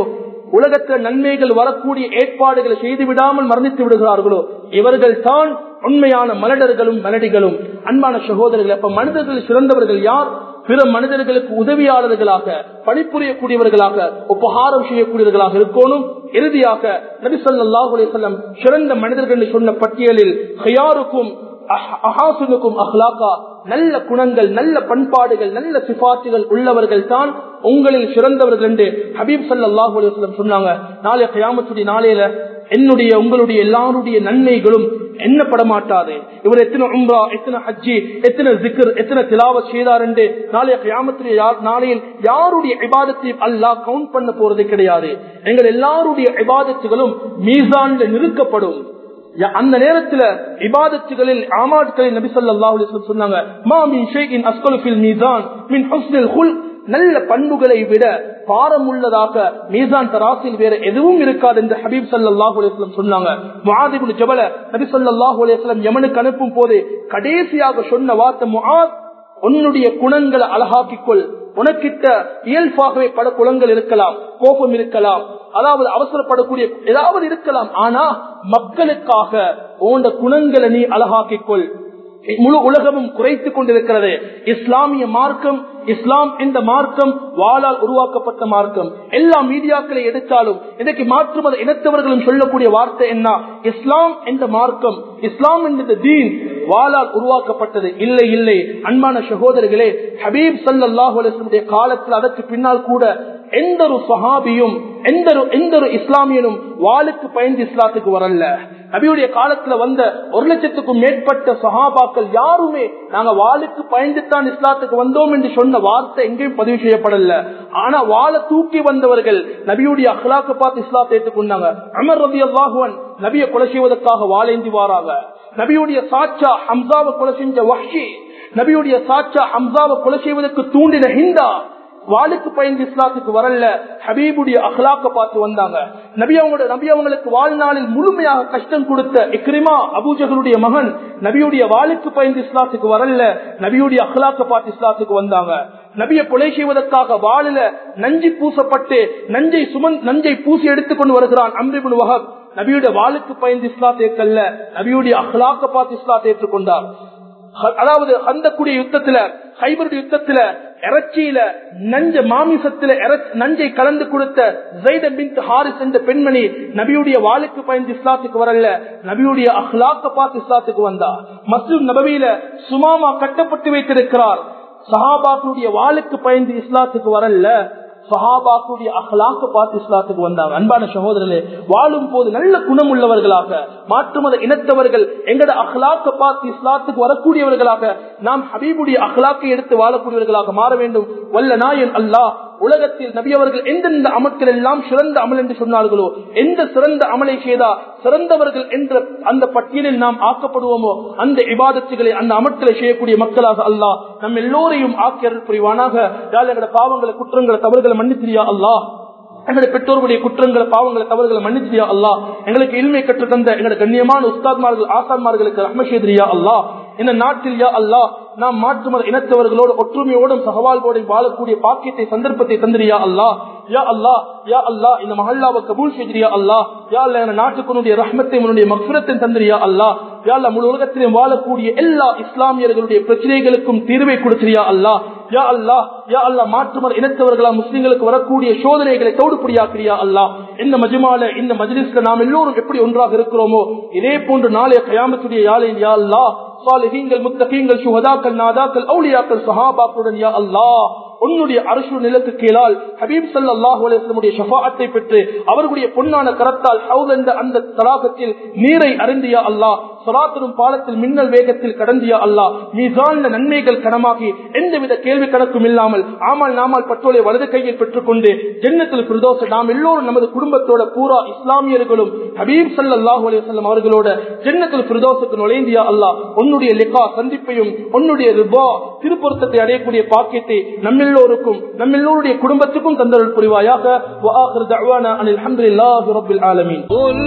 உலகத்தில் நன்மைகள் வரக்கூடிய ஏற்பாடுகளை செய்து விடாமல் மரணித்து விடுகிறார்களோ இவர்கள் தான் உண்மையான மலடர்களும் மலடிகளும் அன்பான சகோதரர்கள் அப்ப மனிதர்கள் சிறந்தவர்கள் யார் பிற மனிதர்களுக்கு உதவியாளர்களாக பணிபுரியக்கூடியவர்களாக உபகாரம் செய்யக்கூடியவர்களாக இருக்கணும் இறுதியாக நபிசல்லாஹு அலிசல்லம் சிறந்த மனிதர்கள் என்று சொன்ன பட்டியலில் ஹயாருக்கும் அஹாசுனுக்கும் அஹ்லாக்கா நல்ல குணங்கள் நல்ல பண்பாடுகள் நல்ல சிபாத்துகள் உள்ளவர்கள் தான் உங்களில் சிறந்தவர்கள் என்று ஹபீப் சல்லாஹூ அலுவலம் சொன்னாங்க நாளைய கயாமத்துடைய நாளையில என்னுடைய உங்களுடைய எல்லாருடைய நன்மைகளும் எண்ணப்பட மாட்டாது இவர் எத்தனை உம்ரா எத்தனை ஹஜ்ஜி எத்தனை ஜிக்கர் எத்தனை திலாவ செய்தார் என்று நாளைய கயாமத்துடைய நாளையில் யாருடைய இபாதத்தையும் அல்லாஹ் கவுண்ட் பண்ண போறது கிடையாது எங்கள் எல்லாருடைய இபாதத்துகளும் மீசான்ல நிறுக்கப்படும் அந்த நேரத்துல இபாதத்துகளில் ஆமாட்களில் நபி சொல்லாஹு சொன்னாங்க மாமி ஷேகின் அஸ்கலுஃபில் மீசான் மின் ஹுஸ்னில் ஹுல் நல்ல பண்புகளை விட பாரம் உள்ளதாக மீசான் தராசில் வேற எதுவும் இருக்காது என்று ஹபீப் சல்லாஹூ அலிஸ்லம் சொன்னாங்க முஹாதிபுல் ஜபல நபி சொல்லாஹூ அலிஸ்லம் யமனுக்கு அனுப்பும் போது கடைசியாக சொன்ன வார்த்தை முஹாத் உன்னுடைய குணங்களை அழகாக்கிக்கொள் உனக்கிட்ட இயல்பாகவே பல குளங்கள் இருக்கலாம் கோபம் இருக்கலாம் அதாவது அவசரப்படக்கூடிய ஏதாவது இருக்கலாம் ஆனா மக்களுக்காக உண்ட குணங்களை நீ அழகாக்கிக்கொள் முழு உலகமும் குறைத்துக் கொண்டிருக்கிறது இஸ்லாமிய மார்க்கம் இஸ்லாம் இந்த மார்க்கம் வாளால் உருவாக்கப்பட்ட மார்க்கம் எல்லா மீடியாக்களை எடுத்தாலும் இன்னைக்கு மாற்று மத இனத்தவர்களும் சொல்லக்கூடிய வார்த்தை என்ன இஸ்லாம் என்ற மார்க்கம் இஸ்லாம் என்ற தீன் வாளால் உருவாக்கப்பட்டது இல்லை இல்லை அன்பான சகோதரர்களே ஹபீப் சல்லாஹூ அலிஸ்லமுடைய காலத்தில் அதற்கு பின்னால் கூட எந்த ஒரு சஹாபியும் எந்த ஒரு எந்த ஒரு இஸ்லாமியனும் வாளுக்கு பயந்து இஸ்லாத்துக்கு வரல நபியுடைய காலத்துல வந்த ஒரு லட்சத்துக்கும் மேற்பட்ட சஹாபாக்கள் யாருமே நாங்க வாளுக்கு பயந்துத்தான் இஸ்லாத்துக்கு வந்தோம் என்று சொன்ன வார்த்தை எங்கேயும் பதிவு செய்யப்படல ஆனா வாழை தூக்கி வந்தவர்கள் நபியுடைய அஹ்லாக்க பார்த்து இஸ்லாத்தை ஏற்றுக்கொண்டாங்க அமர் ரபி அல்லாஹுவன் நபியை கொலை செய்வதற்காக வாழேந்தி வாராங்க நபியுடைய சாச்சா ஹம்சாவை கொலை செஞ்ச வஹ்ஷி நபியுடைய சாச்சா ஹம்சாவை கொலை செய்வதற்கு தூண்டின ஹிந்தா வாளுக்கு பயந்து இஸ்லாத்துக்கு வரல ஹபீபுடைய அஹ்லாக்க பார்த்து வந்தாங்க நபி அவங்களோட நபி அவங்களுக்கு வாழ்நாளில் முழுமையாக கஷ்டம் கொடுத்த இக்ரிமா அபூஜகளுடைய மகன் நபியுடைய வாளுக்கு பயந்து இஸ்லாத்துக்கு வரல நபியுடைய அஹ்லாக்க பார்த்து இஸ்லாத்துக்கு வந்தாங்க நபியை கொலை செய்வதற்காக வாழில நஞ்சி பூசப்பட்டு நஞ்சை சுமன் நஞ்சை பூசி எடுத்துக்கொண்டு வருகிறான் அம்ரிபுன் வஹப் நபியுடைய வாளுக்கு பயந்து இஸ்லாத்தை ஏற்கல்ல நபியுடைய அஹ்லாக்க பார்த்து இஸ்லாத்தை ஏற்றுக்கொண்டார் அதாவது அந்த கூடிய யுத்தத்துல ஹைபருடைய யுத்தத்துல இறைச்சியில நஞ்ச மாமிசத்துல நஞ்சை கலந்து கொடுத்த ஜெய்த பின் ஹாரிஸ் என்ற பெண்மணி நபியுடைய வாளுக்கு பயந்து இஸ்லாத்துக்கு வரல நபியுடைய அஹ்லாக்க பார்த்து இஸ்லாத்துக்கு வந்தா மஸ்ஜித் நபவியில சுமாமா கட்டப்பட்டு வைத்திருக்கிறார் சஹாபாக்களுடைய வாளுக்கு பயந்து இஸ்லாத்துக்கு வரல சஹாபாக்குடைய அகலாக்க பார்த்து இஸ்லாத்துக்கு வந்தாங்க அன்பான சகோதரர்களே வாழும் போது நல்ல குணம் உள்ளவர்களாக மாற்று மத இனத்தவர்கள் எங்கட அகலாக்க பார்த்து இஸ்லாத்துக்கு வரக்கூடியவர்களாக நாம் ஹபீபுடைய அகலாக்கை எடுத்து வாழக்கூடியவர்களாக மாற வேண்டும் வல்ல நாயன் அல்லாஹ் உலகத்தில் நபி அவர்கள் எந்தெந்த அமல்கள் எல்லாம் சிறந்த அமல் என்று சொன்னார்களோ எந்த சிறந்த அமலை செய்தா சிறந்தவர்கள் என்ற அந்த பட்டியலில் நாம் ஆக்கப்படுவோமோ அந்த இபாதத்துகளை அந்த அமல்களை செய்யக்கூடிய மக்களாக அல்லாஹ் நம் எல்லோரையும் ஆக்கியர்கள் புரிவானாக எங்களோட பாவங்களை குற்றங்களை தவறுகளை மன்னித்திரியா அல்லாஹ் எங்களுடைய பெற்றோர்களுடைய குற்றங்களை பாவங்களை தவறுகளை மன்னிச்சியா அல்லா எங்களுக்கு இல்மை கற்று தந்த எங்களுடைய கண்ணியமான உஸ்தாத்மார்கள் ஆசான்மார்களுக்கு ரஹ்மஷேதிரியா அல்லா இந்த நாட்டில் யா அல்லா நாம் மாற்று மத இனத்தவர்களோடு ஒற்றுமையோடும் சகவால்களோடும் வாழக்கூடிய பாக்கியத்தை சந்தர்ப்பத்தை தந்திரியா அல்லா யா அல்லா யா அல்லா இந்த மஹல்லாவை கபூல் செய்திரியா அல்லா யா அல்லா இந்த நாட்டுக்குனுடைய ரஹ்மத்தை உன்னுடைய மக்ஃபிரத்தை தந்திரியா அல்லா யா அல்லா முழு உலகத்திலும் வாழக்கூடிய எல்லா இஸ்லாமியர்களுடைய பிரச்சனைகளுக்கும் தீர்வை கொடுத்திரியா அல்லா யா அல்லா யா அல்லா மாற்று மத இனத்தவர்களா முஸ்லிம்களுக்கு வரக்கூடிய சோதனைகளை தோடுபடியாக்கிறியா அல்லா இந்த மஜ்மால இந்த மஜ்லிஸ்ல நாம் எல்லோரும் எப்படி ஒன்றாக இருக்கிறோமோ இதே போன்று நாளைய கயாமத்துடைய யாழையில் யா அல்லா சாலிஹீங்கள் முத்தகீங்கள் சுகதாக்கள் நாதாக்கள் அவுளியாக்கள் சஹாபாக்களுடன் யா அல்லாஹ் உன்னுடைய அரசு நிலத்து கீழால் ஹபீப் சல்லாஹூ அலுவலமுடைய ஷஃபாத்தை பெற்று அவர்களுடைய பொன்னான கரத்தால் ஹவுல் என்ற அந்த தலாகத்தில் நீரை அருந்தியா அல்லாஹ் சொலாத்திரும் பாலத்தில் மின்னல் வேகத்தில் கடந்தியா அல்லாஹ் மீசான நன்மைகள் கனமாகி எந்தவித கேள்வி கணக்கும் இல்லாமல் ஆமால் நாமால் பற்றோலை வலது கையில் பெற்றுக்கொண்டு ஜென்னத்தில் பிரதோஷ நாம் எல்லோரும் நமது குடும்பத்தோட பூரா இஸ்லாமியர்களும் ஹபீப் சல்லாஹூ அலுவலம் அவர்களோட ஜென்னத்தில் பிரதோஷத்துக்கு நுழைந்தியா அல்லாஹ் உன்னுடைய லிகா சந்திப்பையும் உன்னுடைய ரிபா திருப்பொருத்தத்தை அடையக்கூடிய பாக்கியத்தை நம்ம எல்லோருக்கும் நம்ம எல்லோருடைய குடும்பத்துக்கும் தந்தருள் புரிவாயாக وآخر دعوانا أن الحمد لله رب العالمين قل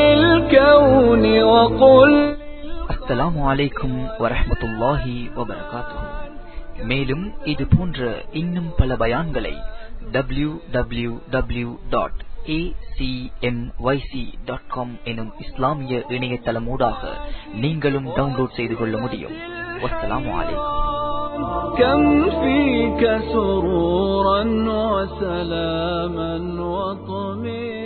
للكون وقل அஸ்ஸலாமு அலைக்கும் வரஹ்மத்துல்லாஹி வபரகாத்துஹு மேலும் இது போன்ற இன்னும் பல பயான்களை www.acmyc.com டாட் காம் எனும் இஸ்லாமிய இணையதளமூடாக நீங்களும் டவுன்லோட் செய்து கொள்ள முடியும் வஸ்ஸலாமு அலைக்கும் كم فيك سرورا وسلاما وطمئنا